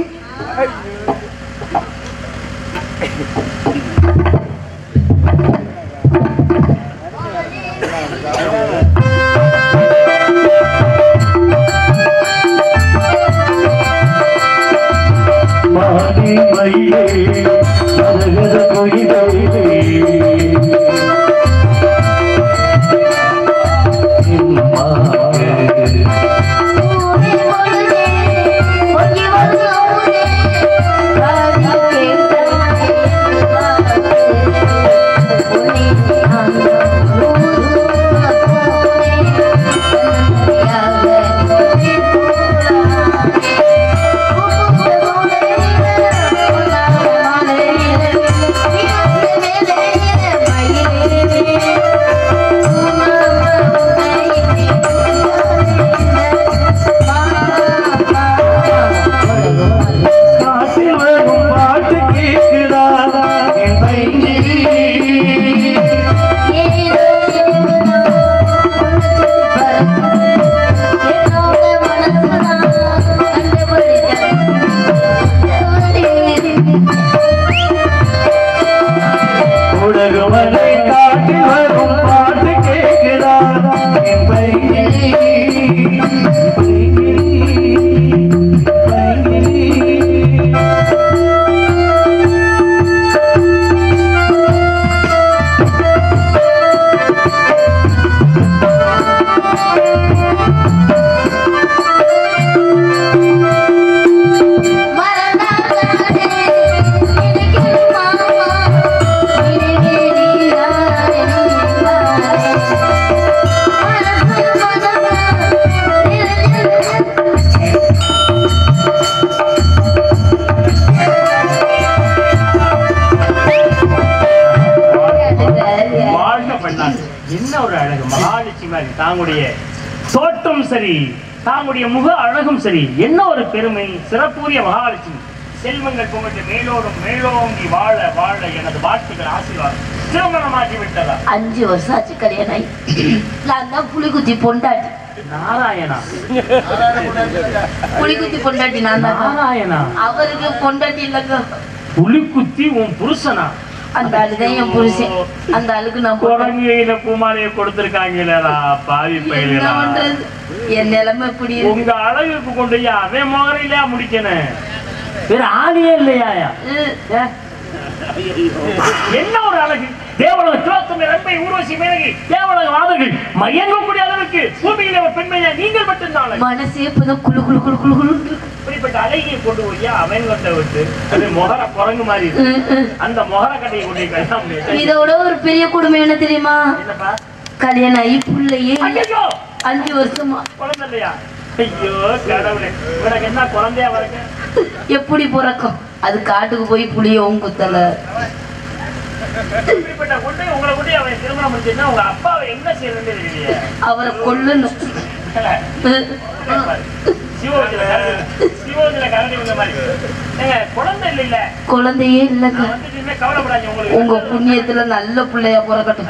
[SPEAKER 2] மாடி மயிலே மரகத பொய்தொழிலே காட்டில் வரும் பாட்டு கேட்குதா என் பைங்கிலி உலகமலை காட்டில் வரும் பாட்டு கேட்குதா என் பைங்கிலி பைங்கிலி பைங்கிலி வாழ்ந்த பெண்ணாள் என்ன ஒரு அழகு மகாலட்சுமி மாதிரி தாங்களுடைய தோற்றம் சரி தாங்களுடைய முக அழகும் சரி என்ன ஒரு பெருமை சிறப்புரிய மகாலட்சுமி செல்வங்கள் பொங்கட்டு மேலோடும் மேலோங்கி வாழ வாழ எனது வாழ்த்துக்கள் ஆசீர்வாதம் திருமணமாகி விட்டதா
[SPEAKER 6] அஞ்சு வருஷம் ஆச்சு கல்யாணம் ஆகி நான் தான் புலிகுத்தி பொண்டாட்டி
[SPEAKER 2] நாராயணா
[SPEAKER 6] புலிகுத்தி பொண்டாட்டி நான் தான்
[SPEAKER 2] நாராயணா
[SPEAKER 6] அவருக்கு பொண்டாட்டி இல்லைங்க
[SPEAKER 2] புலிக்குத்தி உன் புருஷனா
[SPEAKER 6] அந்த ஆளுதான் என் புருஷன் அந்த ஆளுக்கு நான் பொண்டாட்டி.
[SPEAKER 2] குரங்கையில பூமாலையை கொடுத்திருக்காங்களா பாவி
[SPEAKER 6] என்ன
[SPEAKER 2] பயிலா
[SPEAKER 6] பண்றது என் நிலைமை இப்படி இருக்கு
[SPEAKER 2] உங்க அழகுக்கு கொண்டு போய் அவன் மோகரையில முடிக்கணும் வேற ஆளியே இல்லையா
[SPEAKER 6] உம்.
[SPEAKER 2] என்ன ஒரு அழகு தேவலக சிவத்தமை ரம்பை ஊர்வசி மேலகி தேவலக வாதர்கள் மயங்கக்கூடிய அளவுக்கு பூமியில ஒரு பெண்மையா நீங்கள் மட்டும்தான் அழகு.
[SPEAKER 6] மனசே இப்பதான் குளு குளு குளு குளு குளு இருக்கு.
[SPEAKER 2] இப்படிப்பட்ட அழகியை கொண்டு போய் அவன் கொண்ட விட்டு அது மொகர குரங்கு மாதிரி இருக்கு.
[SPEAKER 6] உம், உம்.
[SPEAKER 2] அந்த மொகர கட்டையை கொண்டு போய் கல்யாணம் பண்ணி
[SPEAKER 6] இதோட ஒரு பெரிய கொடுமை என்ன தெரியுமா
[SPEAKER 2] என்னப்பா
[SPEAKER 6] கல்யாணம் ஆகி புள்ளையே இல்ல.
[SPEAKER 2] ஐயோ
[SPEAKER 6] அஞ்சு வருஷமா
[SPEAKER 2] குழந்தை இல்லையா ஐயோ கடவுளே உனக்கு என்ன குழந்தையா வரக்கு
[SPEAKER 6] எப்படி பிறக்கும் அது காட்டுக்கு போய் புளியவும் குத்தல
[SPEAKER 2] இப்படிப்பட்ட கொண்டு உங்களை கொண்டு அவன் திருமணம் முடிச்சுன்னா உங்க அப்பாவை என்ன செய்யறதுன்னு தெரியலையே
[SPEAKER 6] அவரை கொல்லணும்
[SPEAKER 2] சிவோஜில சிவோஜில கரண்டி வந்த மாதிரி ஏங்க குழந்தை இல்ல இல்ல
[SPEAKER 6] குழந்தையே இல்லைங்க
[SPEAKER 2] நான் வந்துட்டு இனிமே கவலைப்படாதீங்க உங்களுக்கு
[SPEAKER 6] உங்க புண்ணியத்துல நல்ல பிள்ளையா பிறக்கட்டும்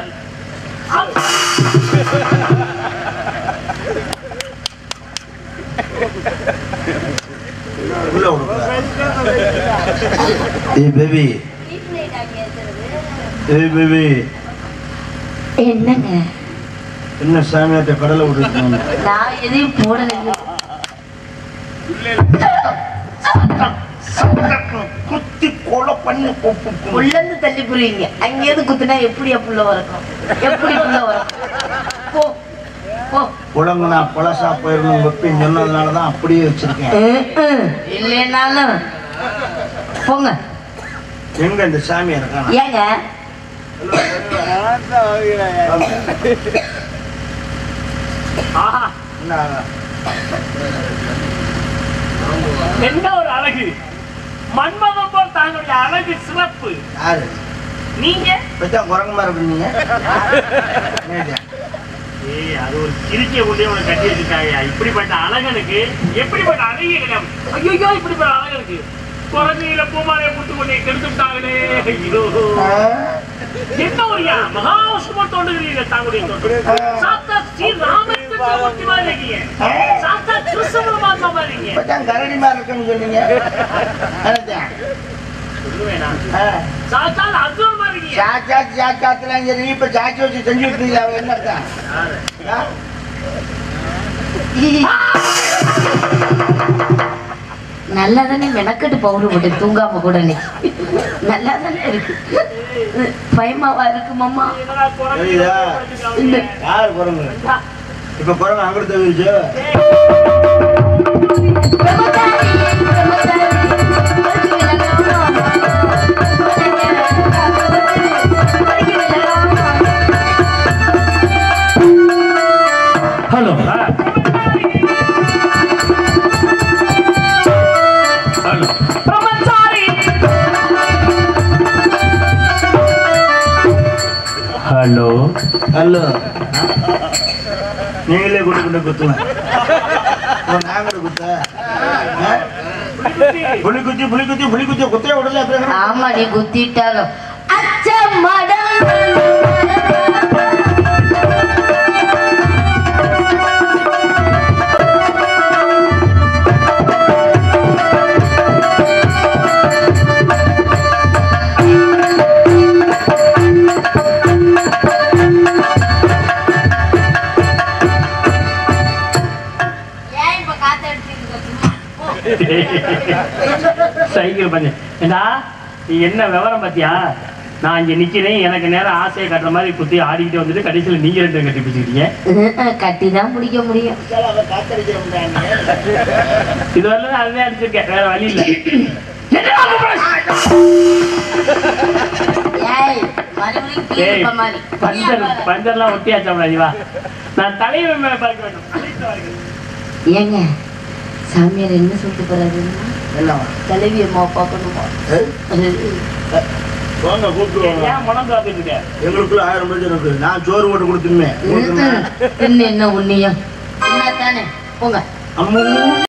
[SPEAKER 3] உள்ள விடுங்க ஏய் பேபி ஏய் பேபி
[SPEAKER 6] என்னங்க
[SPEAKER 3] என்ன சாமியாட்ட கடலை விட்டுருக்காங்க
[SPEAKER 6] நான் எதையும் போடலைங்க
[SPEAKER 3] குத்தி கொலை பண்ணி பு- பு- பு-
[SPEAKER 6] உள்ளந்து தள்ளி புரியுங்க அங்கேயிருந்து குத்துனா எப்படியா புள்ள வரக்கும் எப்படி புள்ள வரக்கும் போ போ
[SPEAKER 3] உலங்குனா பழசா போயிடணும் வெப்பின்னு சொன்னதுனால தான் அப்படியே வச்சிருக்கேன்
[SPEAKER 6] ம், ம். இல்லைனாலும் போங்க
[SPEAKER 3] எங்க இந்த சாமியார் இருக்கானா
[SPEAKER 6] ஏங்க
[SPEAKER 2] ஆஹா
[SPEAKER 3] என்ன ஆகா?
[SPEAKER 2] என்ன ஒரு அழகு மன்மதம் போல் தாங்களுடைய அழகு சிறப்பு
[SPEAKER 3] யாரு
[SPEAKER 2] நீங்க
[SPEAKER 3] இப்பதான் குரங்கு மாதிரி இருந்தீங்க என்னது?
[SPEAKER 2] ஏய் அது ஒரு சிரிக்க கொண்டே உனக்கு கட்டி வச்சிருக்காங்க இப்படிப்பட்ட அழகனுக்கு எப்படிப்பட்ட அழகிய கிடையாது ஐயோ இப்படிப்பட்ட அழகனுக்கு குழந்தையில பூமாலையை புட்டு கொண்டே கெடுத்து விட்டாங்களே ஐயோ
[SPEAKER 3] ஆ?
[SPEAKER 2] என்ன ஒரு யா மகாசும தோண்டுகிறீங்க தாங்களுடைய தோட்டம் சாத்தா ஸ்ரீ ராமச்சந்திர மூர்த்தி மாதிரி இருக்கீங்க சாத்தா கிருஷ்ண பரமாத்மா மாதிரி இருக்கீங்க
[SPEAKER 3] இப்பதான் கரடி மாதிரி இருக்குன்னு சொன்னீங்க என்னதான்?
[SPEAKER 2] சொல்லுவேனா
[SPEAKER 3] ஆ.
[SPEAKER 2] சாத்தா அர்ஜுன் மாதிரி இருக்கீங்க
[SPEAKER 3] சாச்சாத்து சாச்சாத்துலாம் சரி இப்ப சாச்சி வச்சு செஞ்சு விட்டுருக்கீங்க அவன் என்ன அர்த்தம்? ஆ?
[SPEAKER 6] நல்லா தானே மெனக்கட்டு பவுடர் போட்டு தூங்காம கூட இன்னைக்கு நல்லா தானே இருக்கு பயமாவா இருக்கு மாமா
[SPEAKER 2] என்னடா குரங்கு
[SPEAKER 3] தெரியுதா?
[SPEAKER 6] இந்த
[SPEAKER 3] யாரு குரங்கு இப்ப குரங்கு அங்கிட்டு தவிர்ச்சு
[SPEAKER 6] பிரம்மச்சாரி, பிரம்மச்சாரி, பறிக்கு விலகாம. பறிக்கு விலகாம.
[SPEAKER 2] ஹலோ ஹலோ பிரம்மச்சாரி ஹலோ
[SPEAKER 3] ஹலோ நீங்களே கொண்டு கொண்டு குத்துவேன் ஓ, நான் கூட குத்த ஆ? புலி குத்தி புலி குத்தி புலி குத்தி குத்தைய விடல அப்புறம்
[SPEAKER 6] ஆமா நீ குத்திட்டாலும் அச்சமடம் ஏன் இப்ப காத்து அடிச்சுட்டு சும்மா போ.
[SPEAKER 2] சைக்கிள் பண்ணி ஏண்டா நீ என்ன விவரம் பாத்தியா நான் இங்க நிக்கிறேன் எனக்கு நேரம் ஆசையை கட்டுற மாதிரி குத்தி ஆடிக்கிட்டு வந்துட்டு கடைசியில நீங்க ரெண்டு பேரும் கட்டி பிடிச்சிக்கிட்டீங்க
[SPEAKER 6] கட்டி தான் முடிக்க முடியும்
[SPEAKER 3] காத்தடிக்க முடியாது
[SPEAKER 2] இது வரல அதுவே அடிச்சிருக்கேன் வேற வழி இல்ல என்னடா கூப்பிடுற?
[SPEAKER 6] ஏய் மறுபடியும் கீழே
[SPEAKER 2] ஏய்,
[SPEAKER 6] இருக்க மாதிரி
[SPEAKER 2] பஞ்சர் பஞ்சர்லாம் ஒட்டியாச்சா நீ வா நான் தலைவர் மேல பார்க்க வேண்டும்
[SPEAKER 6] ஏங்க சாமியார் என்ன சொல்லிட்டு போறாரு
[SPEAKER 3] என்னவா
[SPEAKER 6] தலைவி அம்மா பார்க்கணுமா
[SPEAKER 3] ஏய், வாங்க கூப்பிட்டு வாங்க
[SPEAKER 2] ஏன் மனம் காத்துட்டு இருக்க
[SPEAKER 3] எங்களுக்குள்ள ஆயிரம் பேர் இருக்கு நான் சோறு போட்டு கொடுத்துருமே
[SPEAKER 6] இன்னும் என்ன உண்ணியம் என்ன தானே போங்க
[SPEAKER 3] அம்மு